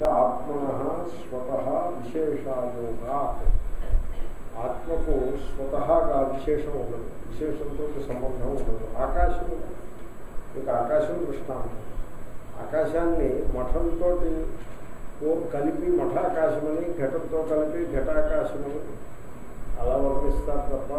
ఆత్మన స్వత విశేషాయోగా ఆత్మకు స్వతహాగా విశేషం ఉండదు విశేషంతో సంబంధం ఉండదు ఆకాశం మీకు ఆకాశం దృష్టాంతం ఆకాశాన్ని మఠంతో కలిపి మఠాకాశమని ఘటంతో కలిపి ఘటాకాశమని అలా వర్ణిస్తారు తప్ప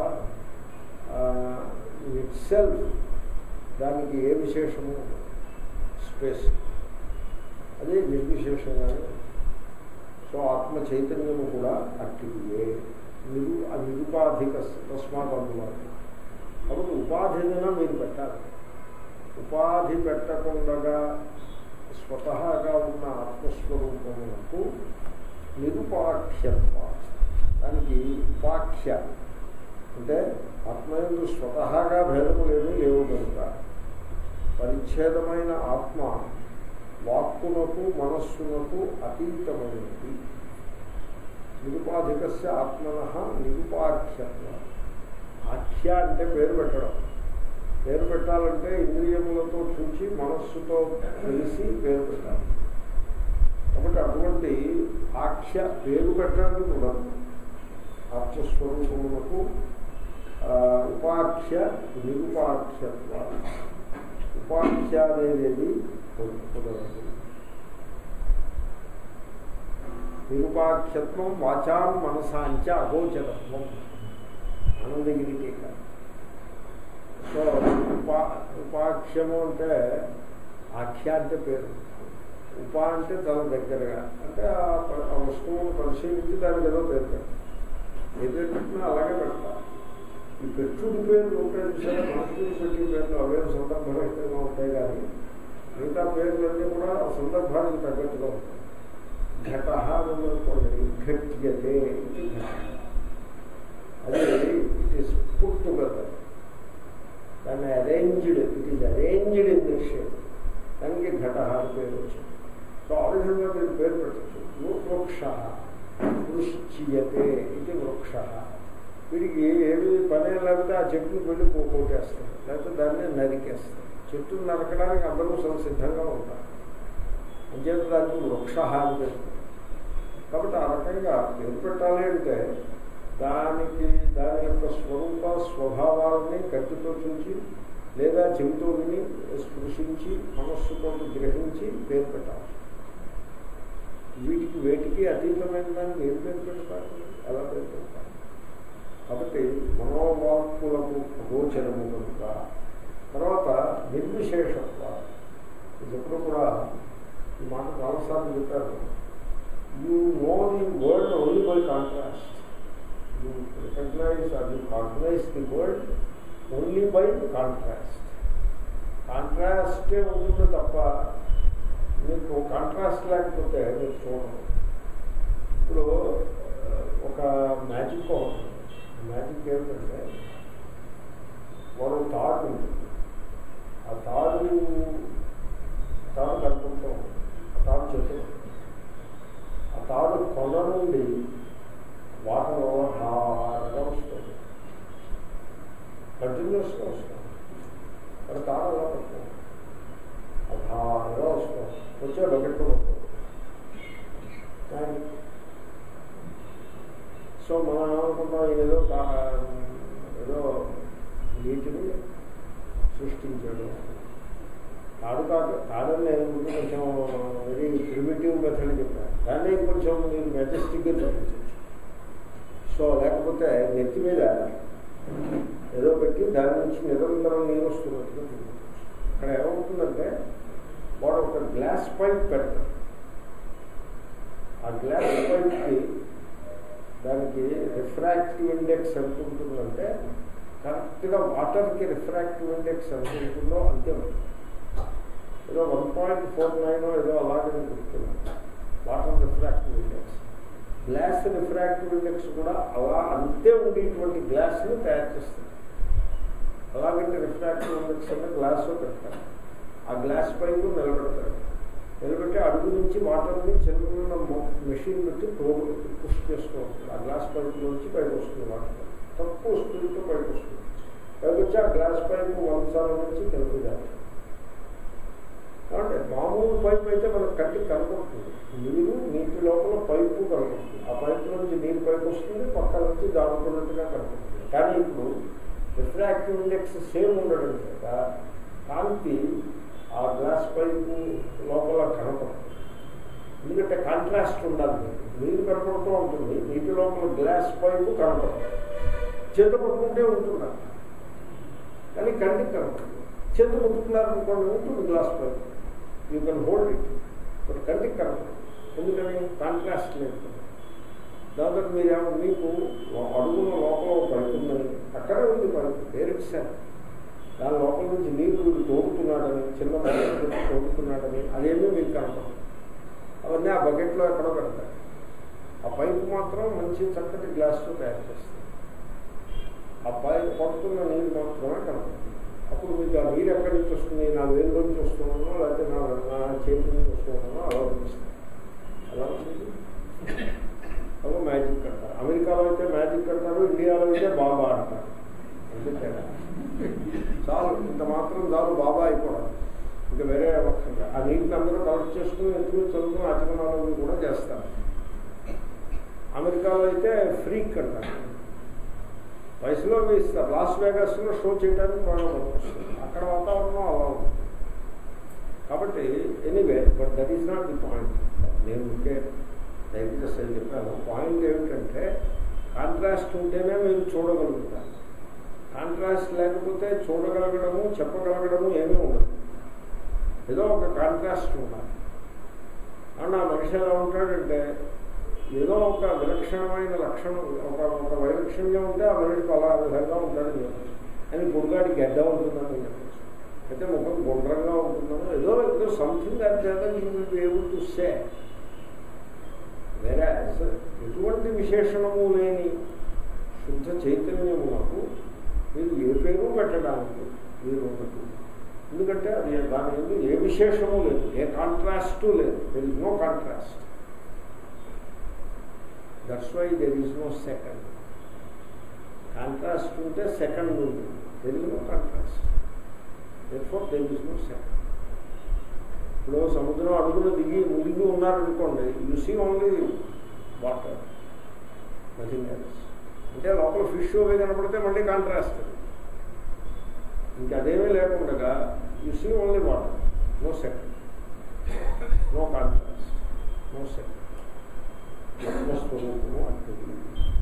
ఇట్ సెల్ఫ్ దానికి ఏ విశేషము స్పేస్ అది నిర్విశేషంగానే సో ఆత్మ చైతన్యము కూడా అట్టియే నిరు ఆ నిరుపాధిక తస్మాత్ అందువల్ల కాబట్టి ఉపాధిగా మీరు పెట్టాలి ఉపాధి పెట్టకుండా స్వతహాగా ఉన్న ఆత్మస్వరూపములకు నిరుపాఖ్యత్వ దానికి ఉపాఖ్య అంటే ఆత్మయందు స్వతహాగా భేదము లేని లేవు కనుక పరిచ్ఛేదమైన ఆత్మ వాక్కునకు మనస్సునకు అతీతమైనది నిరుపాధికస్య ఆత్మన నిరుపాఖ్యత్వ ఆఖ్య అంటే పేరు పెట్టడం పేరు పెట్టాలంటే ఇంద్రియములతో చూసి మనస్సుతో తెలిసి పేరు పెట్టాలి కాబట్టి అటువంటి ఆఖ్య పేరు పెట్టడం కూడా ఆత్మస్వరూపములకు ఉపాఖ్య నిరుపాఖ్యత్వ ఉపాఖ్య అనేది కుదరదు నిరుపాఖ్యత్వం వాచాం మనసాంచ అగోచరత్వం ఆనందగిరి టీక సో ఉపా ఉపాఖ్యము అంటే ఆఖ్య అంటే పేరు ఉపా అంటే చాలా దగ్గరగా అంటే ఆ వస్తువును పరిశీలించి దానికి ఏదో పేరు పెట్టాలి ఏ పేరు పెట్టినా అలాగే పెట్టాలి ఈ పెట్టుడు పేర్లు ఉంటాయి చూసారా మనసుకి పెట్టి పేర్లు అవే సందర్భరహితంగా ఉంటాయి కానీ మిగతా పేర్లన్నీ కూడా సందర్భానికి తగ్గట్టుగా ఉంటాయి ఘట ఉందనుకోండి ఘట్యతే ఇది ఘట అది ఇట్ ఈస్ పుట్ టుగెదర్ దాన్ని arranged it is arranged in this shape దానికి ఘట అని పేరు వచ్చింది సో ఆ విధంగా మీరు పేరు పెట్టచ్చు వృక్ష వృశ్చియతే ఇది వృక్ష వీడికి ఏమి పని లేకపోతే ఆ చెట్టును వెళ్ళి పోగొట్టేస్తారు లేకపోతే దాన్ని నరికేస్తారు చెట్టును నరకడానికి అందరూ సంసిద్ధంగా ఉంటారు అంచేత దానికి వృక్ష అని పేరు కాబట్టి ఆ రకంగా పేరు పెట్టాలి అంటే దానికి దాని యొక్క స్వరూప స్వభావాలని కంటితో చూసి లేదా చెవితో విని స్పృశించి మనస్సుతో గ్రహించి పేరు పెట్టాలి వీటికి వేటికి అతీతమైన దాన్ని ఏం పేరు పెడతారు ఎలా పేరు పెడతారు కాబట్టి మనోవాక్కులకు గోచరము కనుక తర్వాత నిర్విశేషత్వ ఎప్పుడు కూడా ఈ మాట చాలాసార్లు చెప్పారు you know the world only by contrast you recognize or you cognize the world only by contrast కాంట్రాస్టే ఉంటుంది తప్ప మీకు కాంట్రాస్ట్ లేకపోతే మీరు చూడరు ఇప్పుడు ఒక మ్యాజిక్ ఉంటుంది మ్యాజిక్ ఏమిటంటే వాడు తాడు ఉంటుంది ఆ తాడు తాడు కనుకుంటూ ఆ తాడు చెట్టు ఆ తాడు కొన నుండి వాటర్ హారగా వస్తుంది కంటిన్యూస్గా వస్తుంది అది తాడు అలా పడుతుంది అది హారగా వస్తుంది వచ్చే బకెట్ సో మనం ఏమనుకున్నాం ఏదో ఏదో నీటిని సృష్టించాడు తాడు కాదు తాడని నేను కొంచెం వెరీ ప్రిమిటివ్ మెథడ్ చెప్పాను దాన్ని కొంచెం మీరు మెజెస్టిక్గా చూపించచ్చు సో లేకపోతే నెత్తి మీద ఏదో పెట్టి దాని నుంచి నిరంతరం నీరు వస్తున్నట్టుగా చూపించచ్చు ఇక్కడ ఏమవుతుందంటే వాడు ఒక గ్లాస్ పైప్ పెడతాడు ఆ గ్లాస్ పైప్కి దానికి రిఫ్రాక్టివ్ ఇండెక్స్ ఎంత ఉంటుందంటే కరెక్ట్గా వాటర్కి రిఫ్రాక్టివ్ ఇండెక్స్ ఎంత ఉంటుందో అంతే ఏదో వన్ పాయింట్ ఫోర్ నైన్ ఏదో అలాగే గుర్తున్నాను water refractive index glass refractive index కూడా అలా అంతే ఉండేటువంటి గ్లాస్ని తయారు చేస్తుంది అలాగంటే రిఫ్రాక్టివ్ ఇండెక్స్ అంటే గ్లాస్లో పెడతారు ఆ గ్లాస్ పైపు నిలబెడతారు నిలబెట్టి అడుగు నుంచి వాటర్ని చిన్న మెషిన్ పెట్టి తోడు పుష్ చేస్తూ ఉంటుంది ఆ గ్లాస్ పైపు నుంచి పైకి వస్తుంది వాటర్ తక్కువ స్పీడ్తో పైకి వస్తుంది పైకి వచ్చి ఆ గ్లాస్ పైపు వంశాల నుంచి కిందకి జాగ్రత్త కాబట్టి మామూలు పైపు అయితే మనకు కంటికి కనపడుతుంది నీరు వస్తుంది పక్క నుంచి జారుతున్నట్టుగా కనపడుతుంది కానీ ఇప్పుడు రిఫ్రాక్టివ్ ఇండెక్స్ సేమ్ ఉండడం చేత కాంతి ఆ గ్లాస్ పైపు లోపల కనపడదు ఎందుకంటే కాంట్రాస్ట్ ఉండాలి మీకు. నీరు కనపడుతూ ఉంటుంది నీటి లోపల గ్లాస్ పైపు కనపడదు చేత పట్టుకుంటే ఉంటుందా కానీ కంటికి కనపడదు చేత పట్టుకున్నారనుకోండి ఉంటుంది glass pipe you can hold it but కంటికి కనపడదు ఎందుకని కాంట్రాస్ట్ లేదు దాంతో మీరేమో మీకు అడుగుల లోపల ఒక పైపు ఉందని అక్కడే ఉంది పైపు పేరెట్సారు దాని లోపల నుంచి నీరు వీడు తోడుతున్నాడని చిన్న బకెట్ తోడుతున్నాడని అదేమీ మీకు కనపడదు అవన్నీ ఆ బకెట్లో ఎక్కడో పెడతారు ఆ పైపు మాత్రం మంచి చక్కటి గ్లాస్తో తయారు చేస్తారు ఆ పైపు పడుతున్న నీరు మాత్రమే కనపడుతుంది అప్పుడు మీకు ఆ నీరు ఎక్కడి నుంచి వస్తుంది నా వేలు నుంచి వస్తున్నానో లేకపోతే నా నా చేతి నుంచి వస్తున్నానో అలా అనిపిస్తుంది అలా ఉంటుంది అలా మ్యాజిక్ అంటారు అమెరికాలో అయితే మ్యాజిక్ అంటారు ఇండియాలో అయితే బాబా అంటారు అంతే తేడా చాలు ఇంత మాత్రం చాలు బాబా అయిపోవడం ఇంకా వేరే అవ్వక్కర్లేదు. ఆ నీటిని అందరూ కలెక్ట్ చేసుకుని ఎత్తుకుని చదువుకుని ఆచరణలు కూడా చేస్తారు అమెరికాలో అయితే ఫ్రీక్ అంటారు వయసులో వేస్తారు లాస్ వేగాస్లో షో చేయడానికి బాగా పనికొస్తుంది అక్కడ వాతావరణం అలా ఉంది కాబట్టి anyway but that is not the point నేను ఇంకే దయచేసి అని చెప్పాను పాయింట్ ఏమిటంటే కాంట్రాస్ట్ ఉంటేనే మీరు చూడగలుగుతారు కాంట్రాస్ట్ లేకపోతే చూడగలగడము చెప్పగలగడము ఏమీ ఉండదు ఏదో ఒక కాంట్రాస్ట్ ఉండాలి అవును ఆ మనిషి ఎలా ఉంటాడంటే ఏదో ఒక విలక్షణమైన లక్షణం ఒక ఒక వైలక్షణ్యం ఉంటే ఆ మనిషికి అలా విధంగా ఉంటాడని చెప్పచ్చు అని గుడిగాడి గడ్డ ఉంటుందని చెప్పచ్చు అయితే ముఖం గుండ్రంగా ఉంటుందని ఏదో ఏదో సంథింగ్ అది చేత ఏబుల్ టు సే వేరే ఎటువంటి విశేషణము లేని శుద్ధ చైతన్యమునకు మీరు ఏ పేరు పెట్టడానికి మీరు ఉండదు ఎందుకంటే అది దాని ఎందుకు ఏ విశేషము లేదు ఏ కాంట్రాస్టు లేదు there is no contrast that's why there is no second contrast ఉంటే సెకండ్ ఉంటుంది there is no contrast therefore there is no second ఇప్పుడు సముద్రం అడుగున దిగి మునిగి ఉన్నారనుకోండి you see only water nothing else అంటే లోపల ఫిష్ అవి కనపడితే మళ్ళీ కాంట్రాస్ట్ ఇంకా అదేమీ లేకుండా you see only water no second no contrast no second ఆత్మస్వరూపము అట్టిది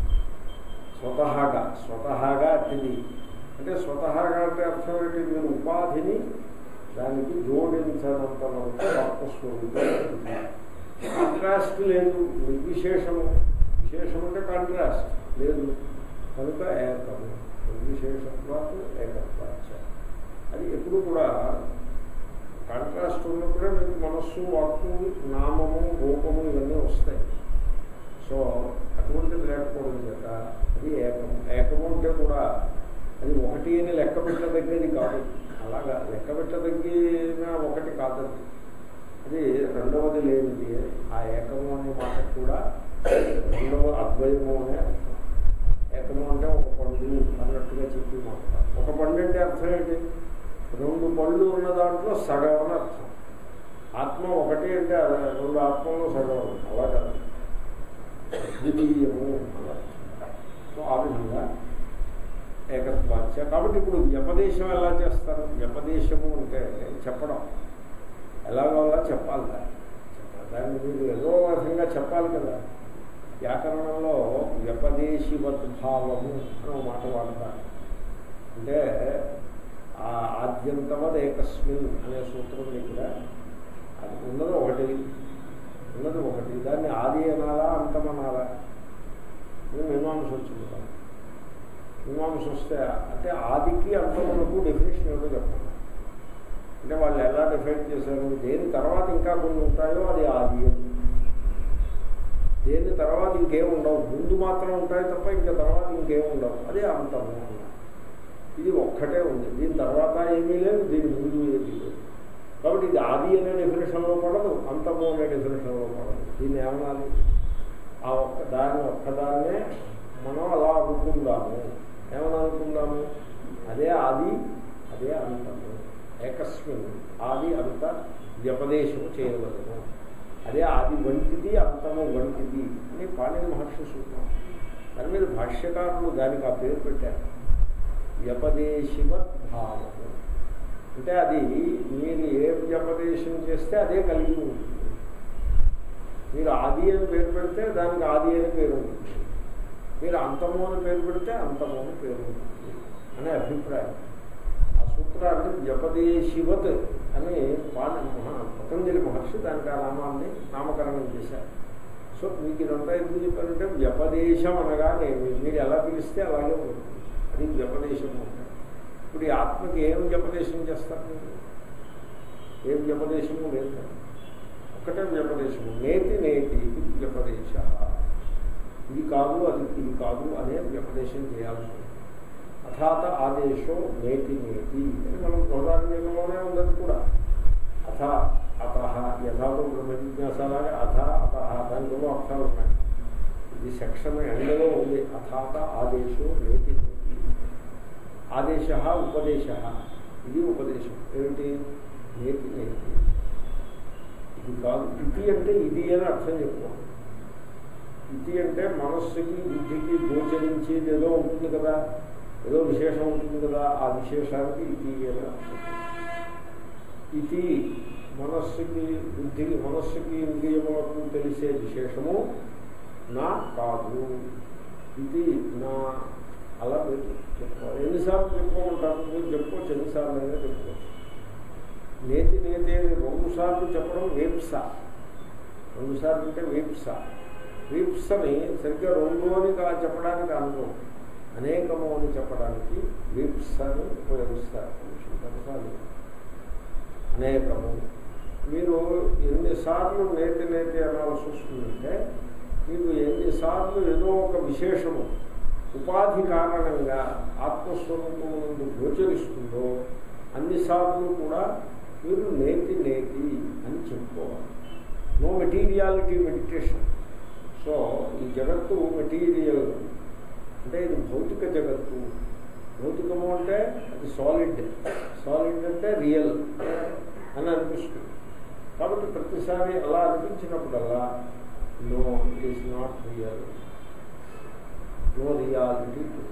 స్వతహాగా స్వతహాగా అట్టిది అంటే స్వతహాగా అంటే అర్థం ఏంటి మీరు ఉపాధిని దానికి జోడించనంత వరకు ఆత్మస్వరూపం కాంట్రాస్ట్ లేదు నిర్విశేషము విశేషం అంటే కాంట్రాస్ట్ లేదు కనుక ఏకము నిర్విశేషత్వాలు ఏకత్వాచ అది ఎప్పుడు కూడా కాంట్రాస్ట్ ఉన్నప్పుడే మీకు మనస్సు వాక్కు నామము రూపము ఇవన్నీ వస్తాయి సో అటువంటిది లేకపోవడం చేత అది ఏకము ఏకము అంటే కూడా అది ఒకటి అని లెక్క పెట్టదగ్గది కాదు అలాగా లెక్క పెట్టదగిన ఒకటి కాదది అది రెండవది లేనిది ఆ ఏకము అనే మాట కూడా రెండవ అద్వయము అనే అర్థం ఏకము అంటే ఒక పండు అన్నట్టుగా చెప్పి మాట ఒక పండు అంటే అర్థం ఏంటి రెండు పళ్ళు ఉన్న దాంట్లో సగం అని అర్థం ఆత్మ ఒకటి అంటే అలా రెండు ఆత్మలో సగం ఉంది. అలా కాదు ద్వితీయము అలా సో ఆ విధంగా ఏకత్వాచ కాబట్టి ఇప్పుడు వ్యపదేశం ఎలా చేస్తారు వ్యపదేశము అంటే చెప్పడం ఎలాగో అలా చెప్పాలి దాన్ని చెప్పాలి. దాన్ని మీరు ఏదో విధంగా చెప్పాలి కదా వ్యాకరణంలో వ్యపదేశివద్భావము అని ఒక మాట వాడతారు అంటే ఆ ఆద్యంతవద్ ఏకస్మిన్ అనే సూత్రం దగ్గర అది ఉన్నది ఒకటి ఉన్నది ఒకటి దాన్ని ఆది అనాలా అంతమనాలా ఇది మీమాంస వచ్చింది కదా. మీమాంస వస్తే అంటే ఆదికి అంతమునకు డెఫినేషన్ ఏమిటో చెప్పండి అంటే వాళ్ళు ఎలా డిఫైన్ చేశారు దేని తర్వాత ఇంకా కొన్ని ఉంటాయో అది ఆది అని. దేని తర్వాత ఇంకేం ఉండవు ముందు మాత్రం ఉంటాయి తప్ప ఇంకా తర్వాత ఇంకేం ఉండవు అదే అంతము అన్నారు ఇది ఒక్కటే ఉంది దీని తర్వాత ఏమీ లేదు దీని ముందు ఏమీ లేదు కాబట్టి ఇది ఆది అనే డెఫినేషన్లో పడదు అంతము అనే డెఫినేషన్లో పడదు దీన్ని ఏమనాలి ఆ ఒక్క దాన్ని ఒక్కదాన్నే మనం అలా అనుకుందాము ఏమని అనుకుందాము అదే ఆది అదే అంతము ఏకస్మిన్ ఆది అంత వ్యపదేశము చేయవలను అదే ఆది వంటిది అంతము వంటిది అని పాణిని మహర్షి సూత్రం దాని మీద భాష్యకారులు దానికి ఆ పేరు పెట్టారు వ్యపదేశివత్ భావము అంటే అది మీరు ఏ వ్యపదేశం చేస్తే అదే కలిగి ఉంటుంది మీరు ఆది అని పేరు పెడితే దానికి ఆది అని పేరు ఉంటుంది మీరు అంతము అని పేరు పెడితే అంతము అని పేరు ఉంటుంది అనే అభిప్రాయం ఆ సూత్రాన్ని వ్యపదేశివత్ అని పాద మహా పతంజలి మహర్షి దానికి ఆ నామాన్ని నామకరణం చేశారు సో మీకు ఇదంతా ఎందుకు చెప్పారంటే వ్యపదేశం అనగానేమి మీరు ఎలా పిలిస్తే అలాగే ఉంటుంది అది వ్యపదేశం అంటే ఇప్పుడు ఈ ఆత్మకి ఏం వ్యపదేశం చేస్తారు మీరు ఏం వ్యపదేశము లేదు కదా. ఒకటే వ్యపదేశము నేతి నేతి ఇది వ్యపదేశ ఇది కాదు అది ఇది కాదు అనే వ్యపదేశం చేయాల్సి ఉంటుంది అథాత ఆదేశో నేతి నేతి అని మనం బృహదారణ్యంలోనే ఉన్నది కూడా అథ అత యథాతో బ్రహ్మ జిజ్ఞాసలాగా అథ అత దానిలో అర్థాలు ఉన్నాయి ఇది సెక్షన్ ఎండలో ఉంది అథాత ఆదేశో నేతి నేతి ఆదేశ ఉపదేశ ఇది ఉపదేశం ఏమిటి నేతి నేతి ఇది కాదు ఇది అంటే ఇది అని అర్థం చెప్పుకోండి ఇది అంటే మనస్సుకి బుద్ధికి గోచరించేది ఏదో ఉంటుంది కదా ఏదో విశేషం ఉంటుంది కదా ఆ విశేషానికి ఇది అని అర్థం ఇది మనస్సుకి బుద్ధికి మనస్సుకి ఇంద్రియములకు తెలిసే విశేషము నా కాదు ఇది నా అలా మీరు చెప్పుకోవాలి ఎన్నిసార్లు చెప్పుకోమంటారు మీరు చెప్పుకోవచ్చు ఎన్నిసార్లు అయినా చెప్పుకోవచ్చు నేతి నేతి అని రెండు సార్లు చెప్పడం వేప్స రెండు సార్లు అంటే వేప్స వీప్సని సరిగ్గా రెండు అని కా చెప్పడానికి అనుకో అనేకము అని చెప్పడానికి వీప్సని ఉపయోగిస్తారు కొన్నిసార్లు అనేకము మీరు ఎన్నిసార్లు నేతి నేతి అనాల్సి వస్తుందంటే మీకు ఎన్నిసార్లు ఏదో ఒక విశేషము ఉపాధి కారణంగా ఆత్మస్వరూపం నుండి గోచరిస్తుందో అన్నిసార్లు కూడా మీరు నేతి నేతి అని చెప్పుకోవాలి నో మెటీరియాలిటీ మెడిటేషన్ సో ఈ జగత్తు మెటీరియల్ అంటే ఇది భౌతిక జగత్తు భౌతికము అంటే అది సాలిడ్ సాలిడ్ అంటే రియల్ అని అనిపిస్తుంది కాబట్టి ప్రతిసారి అలా అనిపించినప్పుడల్లా no it is not real no reality too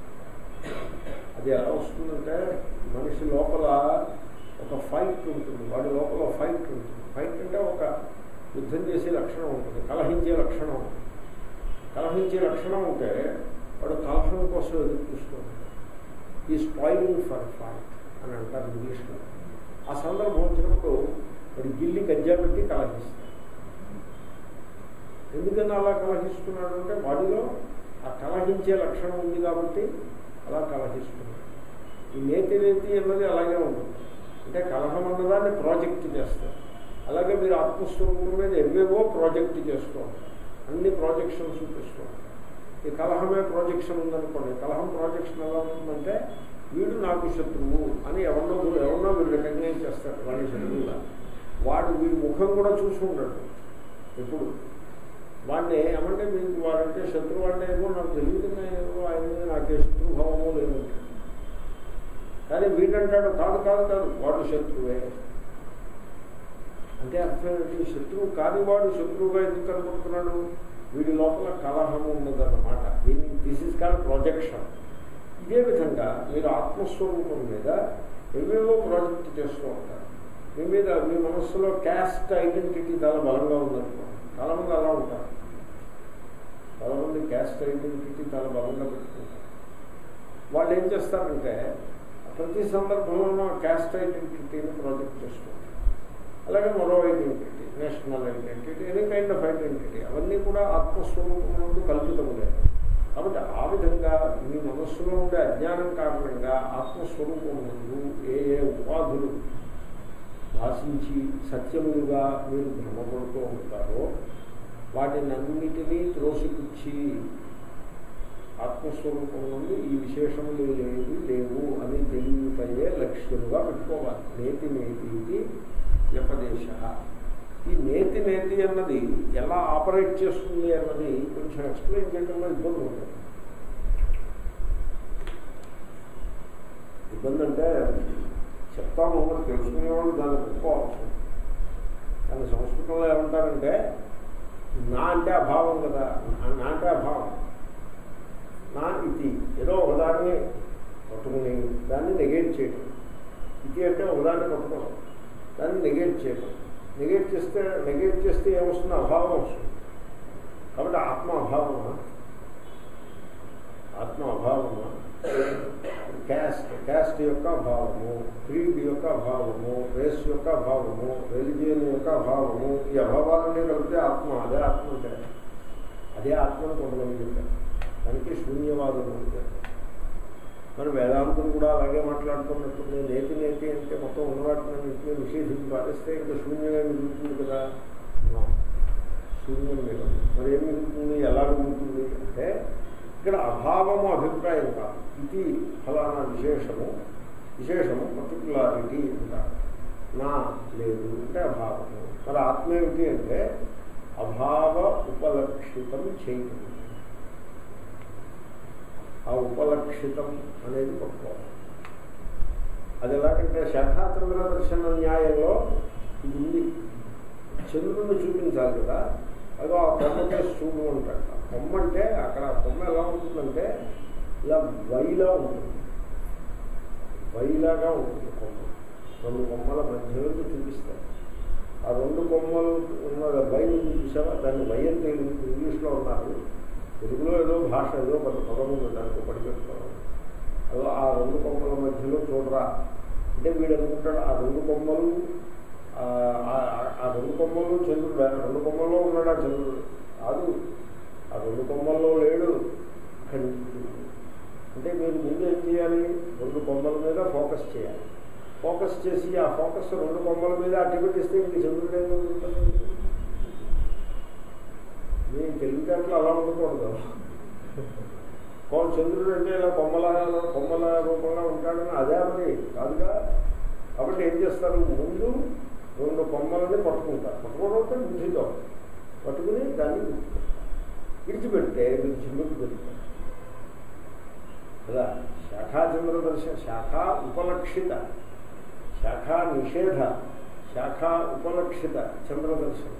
అది ఎలా వస్తుందంటే మనిషి లోపల ఒక ఫైట్ ఉంటుంది వాడి లోపల ఫైట్ ఉంటుంది ఫైట్ అంటే ఒక యుద్ధం చేసే లక్షణం ఉంటుంది కలహించే లక్షణం ఉంటుంది కలహించే లక్షణం ఉంటే వాడు కలహం కోసం ఎదురు చూస్తూ ఉంటాడు ఈ స్పాయిలింగ్ ఫర్ ఫైట్ అని అంటారు ఇంగ్లీష్లో ఆ సందర్భం వచ్చినప్పుడు వాడు గిల్లి గజ్జా పెట్టి కలహిస్తాడు ఎందుకని అలా కలహిస్తున్నాడు అంటే వాడిలో ఆ కలహించే లక్షణం ఉంది కాబట్టి అలా కలహిస్తున్నాడు ఈ నేతి నేతి అన్నది అలాగే ఉంటుంది అంటే కలహం అన్నదాన్ని ప్రాజెక్ట్ చేస్తారు అలాగే మీరు ఆత్మస్వరూపం మీద ఎవేవో ప్రాజెక్ట్ చేస్తూ ఉంటారు అన్ని ప్రాజెక్షన్స్ చూపిస్తూ ఉంటారు ఈ కలహమే ప్రాజెక్షన్ ఉందనుకోండి కలహం ప్రాజెక్షన్ ఎలా ఉంటుందంటే వీడు నాకు శత్రువు అని ఎవరినో ఎవరినో వీడు రికగ్నైజ్ చేస్తారు వాడి శత్రువుగా వాడు వీడి ముఖం కూడా చూసి ఉండడు ఎప్పుడు వాడిని ఏమంటే మీకు వాడంటే శత్రువు అంటే ఏమో నాకు తెలియదు ఏమో ఆయన మీద నాకే శత్రుభావమో లేదు కానీ వీడంటాడు కాదు కాదు కాదు వాడు శత్రువే అంటే అర్థం ఏంటి శత్రువు కాని వాడు శత్రువుగా ఎందుకు కనపడుతున్నాడు వీడి లోపల కలహం ఉన్నదన్నమాట దీన్ని దిస్ ఇస్ కాల్ ప్రొజెక్షన్ ఇదే విధంగా మీరు ఆత్మస్వరూపం మీద ఏవేవో ప్రాజెక్ట్ చేస్తూ ఉంటారు మీ మీద మీ మనస్సులో క్యాస్ట్ ఐడెంటిటీ చాలా బలంగా ఉందనుకో చాలా మంది అలా ఉంటారు చాలా మంది క్యాస్ట్ ఐడెంటిటీ చాలా బలంగా పెట్టుకుంటారు వాళ్ళు ఏం చేస్తారంటే ప్రతి సందర్భంలోనూ క్యాస్ట్ ఐడెంటిటీని ప్రాజెక్ట్ చేస్తూ ఉంటారు అలాగే మరో identity national identity any kind of identity అవన్నీ కూడా ఆత్మస్వరూపం నుండి కల్పితములే కాబట్టి ఆ విధంగా మీ మనస్సులో ఉండే అజ్ఞానం కారణంగా ఆత్మస్వరూపం నందు ఏ ఏ ఉపాధులు భాషించి సత్యములుగా మీరు భ్రమపడుతూ ఉంటారో వాటిని అన్నిటినీ త్రోసిపుచ్చి ఆత్మస్వరూపం నుండి ఈ విశేషములు లేవి లేవు అని తెలియటయే లక్ష్యముగా పెట్టుకోవాలి నేతి నేతి ఇది వ్యపదేశ ఈ నేతి నేతి అన్నది ఎలా ఆపరేట్ చేస్తుంది అన్నది కొంచెం ఎక్స్ప్లెయిన్ చేయడంలో ఇబ్బంది ఉంటుంది ఇబ్బంది అంటే చెప్తాము మరి తెలుసుకునేవాళ్ళు దాన్ని ఒప్పుకోవచ్చు కానీ సంస్కృతంలో ఏమంటారంటే నా అంటే అభావం కదా నా అంటే అభావం నా ఇది ఏదో ఒకదాన్ని పట్టుకుని దాన్ని నెగేట్ చేయడం ఇది అంటే ఒకదాన్ని పట్టుకోవడం దాన్ని నెగేట్ చేయడం నెగేట్ చేస్తే నెగేట్ చేస్తే ఏమొస్తుంది అభావం వస్తుంది కాబట్టి ఆత్మ అభావమా ఆత్మ అభావమా క్యాస్ట్ క్యాస్ట్ యొక్క అభావము క్రీడ్ యొక్క అభావము రేస్ యొక్క అభావము రిలిజియన్ యొక్క అభావము ఈ అభావాలన్నీ కలిపితే ఆత్మ అదే ఆత్మ అంటే అదే ఆత్మను కొంతమంది చెప్పారు దానికి శూన్యవాదం అంటారు మరి వేదాంతులు కూడా అలాగే మాట్లాడుతున్నట్టుంది నేతి నేతి అంటే మొత్తం ఉన్నవాటిని నిషేధించి పాటిస్తే ఇంకా శూన్యమే మిగులుతుంది కదా No. శూన్యం మిగలదు మరి ఏం మిగులుతుంది ఎలా మిగులుతుంది అంటే ఇక్కడ అభావము అభిప్రాయం కాదు ఇది ఫలానా విశేషము విశేషము పర్టికులారిటీ అంటారు నా లేదు అంటే అభావము మరి ఆత్మ ఏమిటి అంటే అభావ ఉపలక్షితం చేయటం ఆ ఉపలక్షితం అనేది పట్టుకోవాలి అది ఎలాగంటే శాఖాచంద్ర దర్శన న్యాయంలో ఇది ఉంది చంద్రుడిని చూపించాలి కదా అదో ఆ కొమ్మ కేసు చూడు ఉంటాడు ఆ కొమ్మ అంటే అక్కడ ఆ కొమ్మ ఎలా ఉంటుందంటే ఇలా వైలా ఉంటుంది వైలాగా ఉంటుంది కొమ్మ రెండు కొమ్మల మధ్యలో చూపిస్తారు ఆ రెండు కొమ్మలు ఉన్న వై ఉంది చూసావా దాన్ని వై అంటే ఇంగ్లీష్లో ఉన్నారు తెలుగులో ఏదో భాష ఏదో కొంత పదం ఉంది దానికి పడిపెట్టుకోవాలి అదో ఆ రెండు కొమ్మల మధ్యలో చూడరా అంటే వీడు అనుకుంటాడు ఆ రెండు కొమ్మలు ఆ ఆ- ఆ రెండు కొమ్మలు చంద్రుడు ఆ రెండు కొమ్మల్లో ఉన్నాడు ఆ చంద్రుడు కాదు ఆ రెండు కొమ్మల్లో లేడు ఇక్కడి నుంచి అంటే మీరు ముందు ఏం చేయాలి రెండు కొమ్మల మీద ఫోకస్ చేయాలి ఫోకస్ చేసి ఆ ఫోకస్ రెండు కొమ్మల మీద అట్టి పెట్టిస్తే ఇంక చంద్రుడు ఏం ఉంటుంది మీ తెలివితేటలు అలా ఉండకూడదు కో చంద్రుడు అంటే ఇలా కొమ్మల కొమ్మల రూపంగా ఉంటాడని అదే మరి కాదుగా కాబట్టి ఏం చేస్తారు ముందు రెండు కొమ్మలని పట్టుకుంటారు పట్టుకోవడం అంటే బుద్ధితో పట్టుకుని దాన్ని విడిచిపెడతారు విడిచిపెడితే మీరు చిమ్ముకు పెడతారు కదా శాఖాచంద్ర దర్శన శాఖ ఉపలక్షిత శాఖ నిషేధ శాఖ ఉపలక్షిత చంద్ర దర్శనం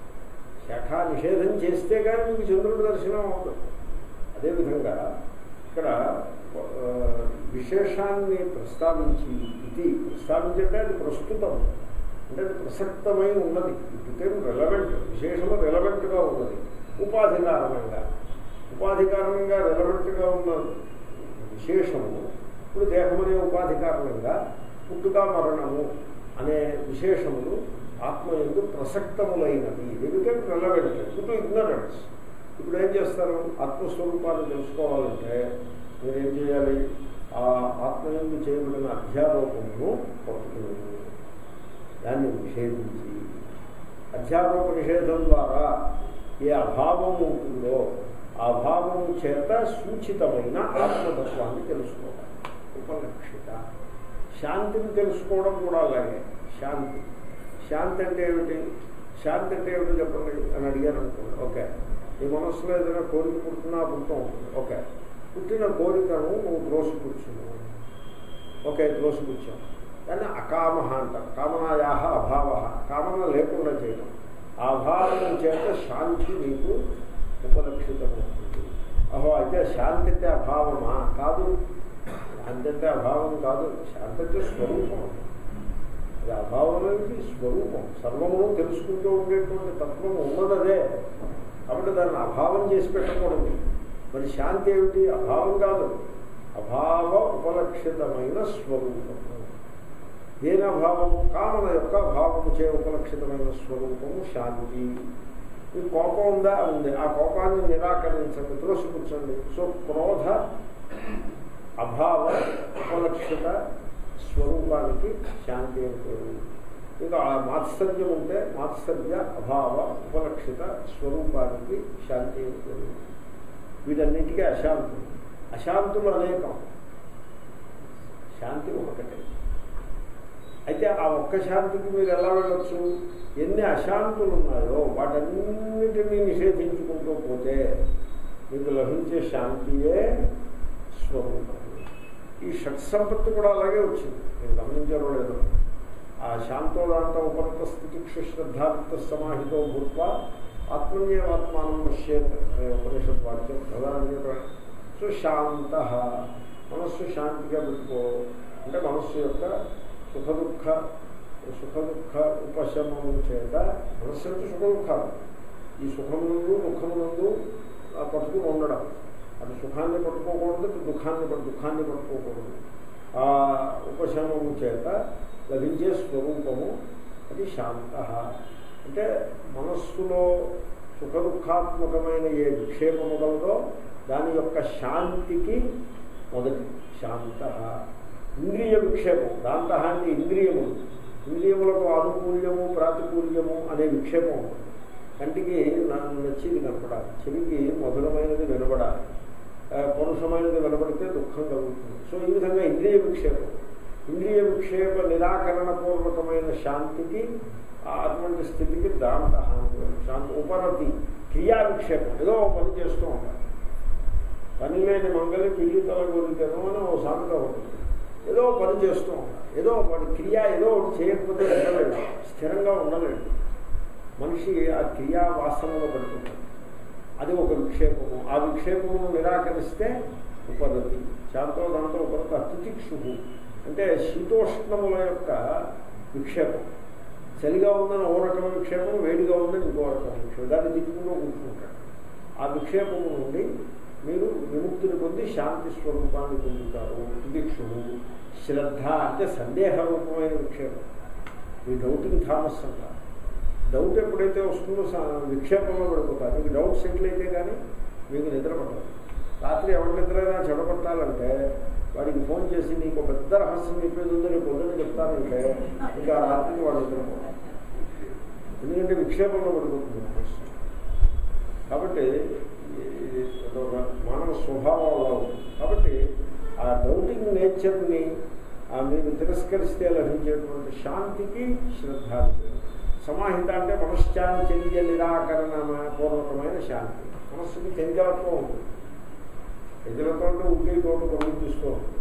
శాఖ నిషేధం చేస్తే కానీ మీకు చంద్రుడి దర్శనం అవుతుంది అదేవిధంగా ఇక్కడ ఆ, విశేషాన్ని ప్రస్తావించి ఇది ప్రస్తావించంటే అది ప్రస్తుతం అంటే అది ప్రసక్తమై ఉన్నది ఇటుకేం రెలవెంట్ విశేషము రెలవెంట్గా ఉన్నది ఉపాధి కారణంగా ఉపాధి కారణంగా రెలవెంట్గా ఉన్న విశేషము ఇప్పుడు దేహమనే ఉపాధి కారణంగా పుట్టుక మరణము అనే విశేషములు ఆత్మ ఎందు ప్రసక్తములైనవి ఎందుకంటే రెలవెంట్ టు ఇగ్నరెన్స్ ఇప్పుడు ఏం చేస్తారు ఆత్మస్వరూపాన్ని తెలుసుకోవాలంటే మీరు ఏం చేయాలి ఆ ఆత్మయందు చేయబడిన అధ్యారోపమును పట్టుకుని దాన్ని నిషేధించి అధ్యారోప నిషేధం ద్వారా ఏ అభావం ఉంటుందో ఆ అభావం చేత సూచితమైన ఆత్మతత్వాన్ని తెలుసుకోవాలి ఉపలక్షిత శాంతిని తెలుసుకోవడం కూడా అలాగే శాంతి శాంతి అంటే ఏమిటి శాంతి అంటే ఏమిటో చెప్పండి అని అడిగారు అనుకోండి ఓకే నీ మనసులో ఏదైనా కోరిక పుట్టినా పుడుతూ ఉంటుంది ఓకే పుట్టిన కోరికను నువ్వు త్రోసి కూర్చున్నావు ఓకే త్రోసి కూర్చావు దాన్ని అకామ అంటారు కామనాయా అభావ కామన లేకుండా చేయడం ఆ అభావం చేత శాంతి నీకు ఉపలక్షితమవుతుంది అహో అయితే శాంతి అంటే అభావమా కాదు శాంతి అంటే అభావం కాదు శాంతి అంటే స్వరూపం అది అభావం అనేది స్వరూపం సర్వమును తెలుసుకుంటూ ఉండేటువంటి తత్వం ఉన్నదదే కాబట్టి దాన్ని అభావం చేసి పెట్టకూడదు మరి శాంతి ఏమిటి అభావం కాదు అభావ ఉపలక్షితమైన స్వరూపము దేని అభావము కామన యొక్క భావము చే ఉపలక్షితమైన స్వరూపము శాంతి ఈ కోపం ఉందా ఉంది ఆ కోపాన్ని నిరాకరించండి తులసి కూర్చోండి సో క్రోధ అభావ ఉపలక్షిత స్వరూపానికి శాంతి అని పేరు ఇంకా ఆ మాత్సర్యం ఉంటే మాత్సర్య అభావ ఉపలక్షిత స్వరూపానికి శాంతి అని పేరు వీటన్నిటికీ అశాంతులు అశాంతులు అనేకం శాంతి ఒకటే అయితే ఆ ఒక్క శాంతికి మీరు ఎలా వెళ్ళొచ్చు ఎన్ని అశాంతులు ఉన్నాయో వాటన్నిటినీ నిషేధించుకుంటూ పోతే మీకు లభించే శాంతియే స్వరూపం ఈ షట్ సంపత్తి కూడా అలాగే వచ్చింది మీరు గమనించారో లేదో ఆ శాంతోదాంత ఉపరత స్థితిక్ష శ్రద్ధార్థ సమాహితో భూత్వ ఆత్మన్యేవాత్మానం పశ్యేత్ అనే ఉపనిషత్ వాక్యం ప్రధానంగా సో శాంత మనస్సు శాంతిగా పెట్టుకో అంటే మనస్సు యొక్క సుఖ దుఃఖ సుఖ దుఃఖ ఉపశమము చేత మనస్సు అంటే సుఖ దుఃఖాలు ఈ సుఖమునందు దుఃఖమునందు ఆ పట్టుకుని ఉండడం అటు సుఖాన్ని పట్టుకోకూడదు ఇటు దుఃఖాన్ని పట్టు దుఃఖాన్ని పట్టుకోకూడదు ఆ ఉపశమము చేత లభించే స్వరూపము అది శాంత అంటే మనస్సులో సుఖ దుఃఖాత్మకమైన ఏ విక్షేపము కలదో దాని యొక్క శాంతికి మొదటి శాంత ఇంద్రియ విక్షేపం దాంత అంటే ఇంద్రియములు ఇంద్రియములకు ఆనుకూల్యము ప్రాతికూల్యము అనే విక్షేపం ఉంటుంది కంటికి నాకు నచ్చింది కనపడాలి చెవికి మధురమైనది వినపడాలి ఆ, పరుషమైనది వినపడితే దుఃఖం కలుగుతుంది సో ఈ విధంగా ఇంద్రియ విక్షేపం ఇంద్రియ విక్షేప నిరాకరణ పూర్వకమైన శాంతికి ఆ అటువంటి స్థితికి దాంత శాంతి ఉపరతి క్రియా విక్షేపం ఏదో ఒక పని చేస్తూ ఉంటారు పని లేని మంగళి పిల్లి తల గురితేనో అని ఓ సామెత ఉంటుంది ఏదో ఒక పని చేస్తూ ఉంటారు ఏదో వాడి క్రియ ఏదో ఒకటి చేయకపోతే ఉండలేడు స్థిరంగా ఉండలేడు మనిషి ఆ క్రియా వాసనలో పడుతుంటాడు అది ఒక విక్షేపము ఆ విక్షేపమును నిరాకరిస్తే ఉపరతి శాంతో దాంతో ఉపరత తితిక్షు అంటే శీతోష్ణముల యొక్క విక్షేపం చలిగా ఉందని ఓ రకం విక్షేపం వేడిగా ఉందని ఇంకో రకం విక్షేపం దాన్ని తిట్టుకుంటూ కూర్చుంటాడు ఆ విక్షేపము నుండి మీరు విముక్తిని పొంది శాంతి స్వరూపాన్ని పొందుతారు తిదిక్షు శ్రద్ధ అంటే సందేహ రూపమైన విక్షేపం ఈ డౌటింగ్ థామస్ అంటారు డౌట్ ఎప్పుడైతే వస్తుందో సా- విక్షేపంలో పడిపోతారు మీకు డౌట్ సెటిల్ అయితే కానీ మీకు నిద్ర పడదు రాత్రి ఎవరి నిద్రైనా చెడగొట్టాలంటే వాడికి ఫోన్ చేసి నీకు ఒక పెద్ద రహస్యం చెప్పేది ఉందో రేపు పొద్దున్న చెప్తానంటే ఇంకా ఆ రాత్రికి వాడు నిద్రపోవాలి ఎందుకంటే విక్షేపంలో పడిపోతుంది మనస్సు కాబట్టి ఈ ఒక మానవ స్వభావం అలా ఉంటుంది కాబట్టి ఆ డౌటింగ్ నేచర్ని ఆ మీరు తిరస్కరిస్తే లభించేటువంటి శాంతికి శ్రద్ధ అని పేరు. సమాహిత అంటే మనశ్చాంచల్య నిరాకరణ పూర్వకమైన శాంతి మనస్సుకి చంచలత్వం ఉంటుంది చంచలత్వం అంటే ఉంటే తోట గమని చూస్తూ ఉంటుంది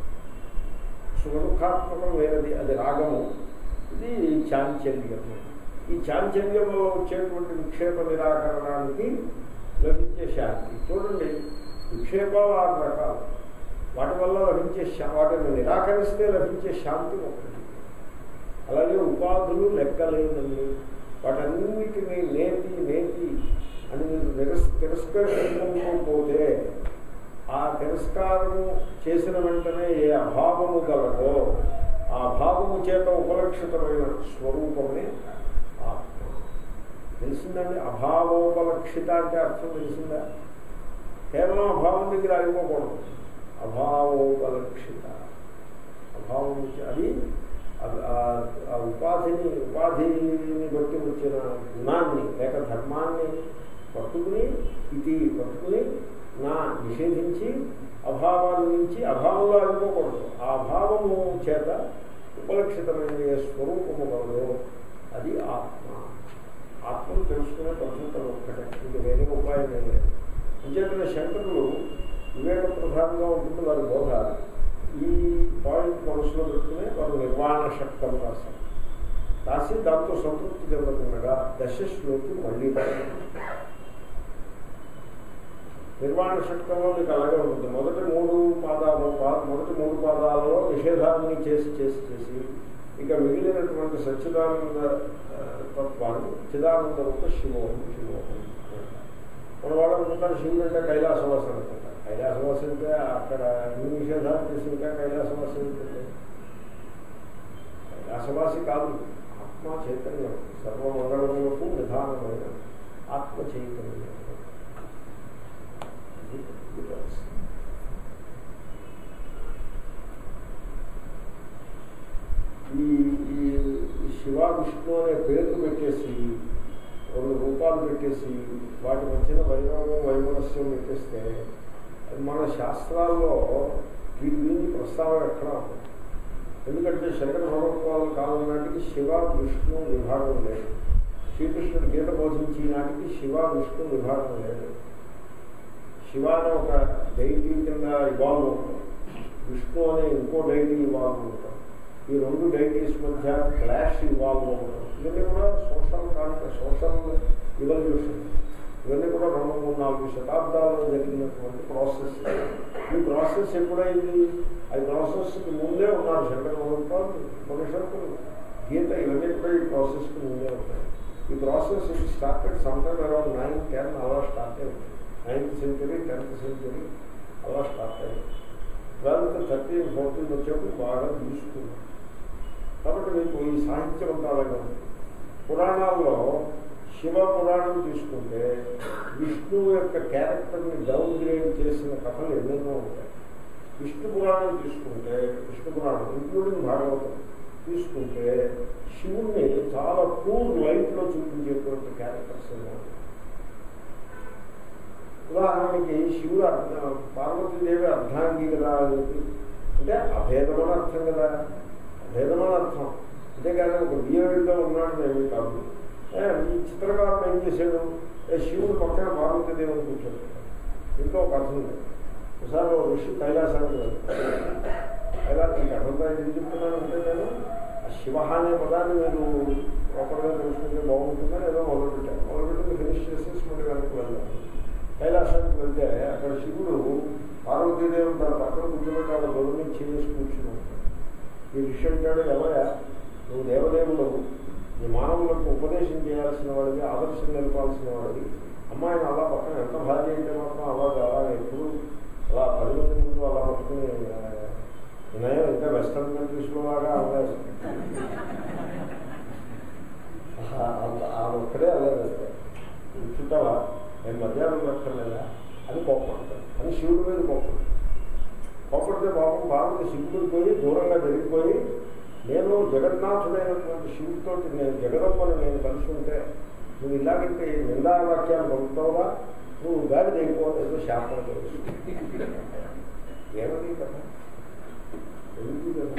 సుఖదుఖాత్మకం వేరది అది రాగము ఇది చాంచల్యం ఈ చాంచల్యంలో వచ్చేటువంటి విక్షేప నిరాకరణానికి లభించే శాంతి చూడండి విక్షేపాలు ఆరు రకాలు వాటి వల్ల లభించే శా వాటిని నిరాకరిస్తే లభించే శాంతి ఒకటి అలాగే ఉపాధులు లెక్కలేనని వాటన్నిటినీ నేతి నేతి అని మీరు నిరస్ తిరస్కరించుకుంటూ పోతే ఆ తిరస్కారము చేసిన వెంటనే ఏ అభావము గలదో ఆ అభావము చేత ఉపలక్షితమైన స్వరూపమే ఆత్మ తెలిసిందండి అభావోపలక్షిత అంటే అర్థం తెలిసిందా కేవలం అభావం దగ్గర ఆగిపోకూడదు అభావోపలక్షిత అభావం చే- అది అది ఆ- ఆ ఉపాధిని ఉపాధిని బట్టి వచ్చిన గుణాన్ని లేక ధర్మాన్ని పట్టుకుని ఇది పట్టుకుని నా నిషేధించి అభావాన్ని నుంచి అభావంలో ఆగిపోకూడదు ఆ అభావము చేత ఉపలక్షితమైన ఏ స్వరూపము కలదో అది ఆత్మ ఆత్మను తెలుసుకునే పద్ధతులు ఒక్కటే ఇది వేరే ఉపాయం ఏం లేదు అంచేతన శంకరులు వివేక ప్రధానంగా ఉంటుంది వారి బోధ ఈ పాయింట్ మనసులో పెట్టుకుని వారు నిర్వాణ శక్తం రాశారు రాసి దాంతో సంతృప్తి చెందకుండా దశ శ్లోకి మళ్ళీ రాశారు. నిర్వాణ శక్తంలో మీకు అలాగే ఉంటుంది మొదటి మూడు పాదాలు పా- మొదటి మూడు పాదాలలో నిషేధాన్ని చేసి చేసి చేసి ఇక మిగిలినటువంటి సచ్చిదానంద ఆ, తత్వాన్ని చిదానంద రూప శివోహం శివోహం మన వాళ్ళు అనుకుంటారు శివుడు అంటే కైలాసవాసం అనుకుంటారు కైలాసవాసం అంటే అక్కడ ఎన్ని నిషేధాలు చేసి ఇంకా కైలాసవాసం ఏంటంటే కైలాసవాసి కాదు ఆత్మ చైతన్యం సర్వమంగళములకు నిధానమైన ఆత్మ చైతన్యం ఇది ఇది పరిస్థితి. ఈ ఈ ఈ శివ విష్ణు అనే పేర్లు పెట్టేసి రెండు రూపాలు పెట్టేసి వాటి మధ్యన వైభవం వైమనస్యం పెట్టేస్తే అది మన శాస్త్రాల్లో వీటి గురించి ప్రస్తావన ఎక్కడ ఉండదు. ఎందుకంటే శంకర భగవత్పాదుల కాలం నాటికి శివ విష్ణు విభాగం లేదు శ్రీకృష్ణుడు గీత బోధించి నాటికి శివ విష్ణు విభాగం లేదు శివ అనే ఒక డైటీ కింద ఇవాల్వ్ అవుతాం విష్ణు అనే ఇంకో డైటీ ఇవాల్వ్ అవుతాం ఈ రెండు డైటీస్ మధ్య క్లాష్ ఇవాల్వ్ అవుతాం ఇవన్నీ కూడా సోషల్ కాంట సోషల్ ఇవల్యూషన్ ఇవన్నీ కూడా రెండు మూడు మూడు నాలుగు శతాబ్దాల్లో జరిగినటువంటి ప్రాసెస్ ఈ ప్రాసెస్ ఎప్పుడైంది అది ప్రాసెస్కి ముందే ఉన్నారు శంకర భగవత్పాలు మనుషులు గీత ఇవన్నీ కూడా ఈ ప్రాసెస్కి ముందే ఉంటాయి ఈ process started sometime around nine ten అలా స్టార్ట్ అయింది నైన్త్ సెంచరీ టెన్త్ సెంచరీ అలా స్టార్ట్ అయింది ట్వెల్త్ థర్టీన్ ఫోర్టీన్ వచ్చేప్పుడు బాగా తీసుకున్నాం కాబట్టి మీకు ఈ సాహిత్యం అంతా అలాగే ఉంది పురాణాల్లో శివ పురాణం తీసుకుంటే విష్ణువు యొక్క క్యారెక్టర్ని డౌన్ గ్రేడ్ చేసిన కథలు ఎన్నెన్నో ఉంటాయి విష్ణు పురాణం తీసుకుంటే విష్ణు పురాణం ఇంక్లూడింగ్ భాగవతం తీసుకుంటే శివుణ్ణి చాలా పూర్ లైట్లో చూపించేటువంటి క్యారెక్టర్స్ ఉన్నాయి ఉదాహరణకి శివుడు అర్థ పార్వతీదేవి అర్ధాంగి కదా అది అంటే అభేదమని అర్థం కదా అభేదమని అర్థం అంతేకాని ఒక బియర్డ్గా ఉన్నాడు ఏమీ కాదు ఏ, ఈ చిత్రకారుడు ఏం చేశాడు ఏ, శివుడు పక్కన పార్వతీదేవిని కూర్చోడు ఇంట్లో ఒక అర్థం ఉంది ఒకసారి ఓ ఋషి కైలాసానికి వెళ్తాడు కైలాసం ఈ కథంతా ఎందుకు చెప్తున్నానంటే నేను ఆ శివ అనే పదాన్ని మీరు ప్రాపర్గా తెలుసుకుంటే బాగుంటుందని ఏదో మొదలుపెట్టాను మొదలుపెట్టి ఫినిష్ చేసేసి మళ్ళీ వెనక్కి వెళ్దాం కైలాసానికి వెళ్తే అక్కడ శివుడు పార్వతీదేవి తన పక్కన కూర్చోబెట్టి ఆవిడ గొడవ నుంచి చేసి కూర్చుని ఉంటాడు ఈ ఋషి అంటాడు ఎవరయా నువ్వు దేవదేవుడు నీ మానవులకు ఉపదేశం చేయాల్సిన వాడివి ఆదర్శం నిలపాల్సిన వాడివి అమ్మాయిని అలా పక్కన ఎంత భార్య అయితే మాత్రం అలా అలా ఎప్పుడు అలా పది మంది ముందు అలా పట్టుకుని ఆ, వినయం ఇంకా వెస్టర్న్ కంట్రీస్లో లాగా అలా ఆ ఒక్కడే అలా కూర్చుంటావా నేను మర్యాద పెట్టలేదా అని కోపడతాడు అని శివుడి మీద కోపడతాడు కోపడితే పాపం పార్వతి సిగ్గుడు పోయి దూరంగా జరిగిపోయి నేను జగన్నాథుడైనటువంటి శివుడితో నేను జగదమ్మను నేను కలిసి ఉంటే నువ్వు ఇలాగంటే నిందా వాక్యాలు పంపుతావా నువ్వు గాడి దిగిపోతే ఏదో శాపం తెలుసు ఏమని కదా ఎందుకు కదా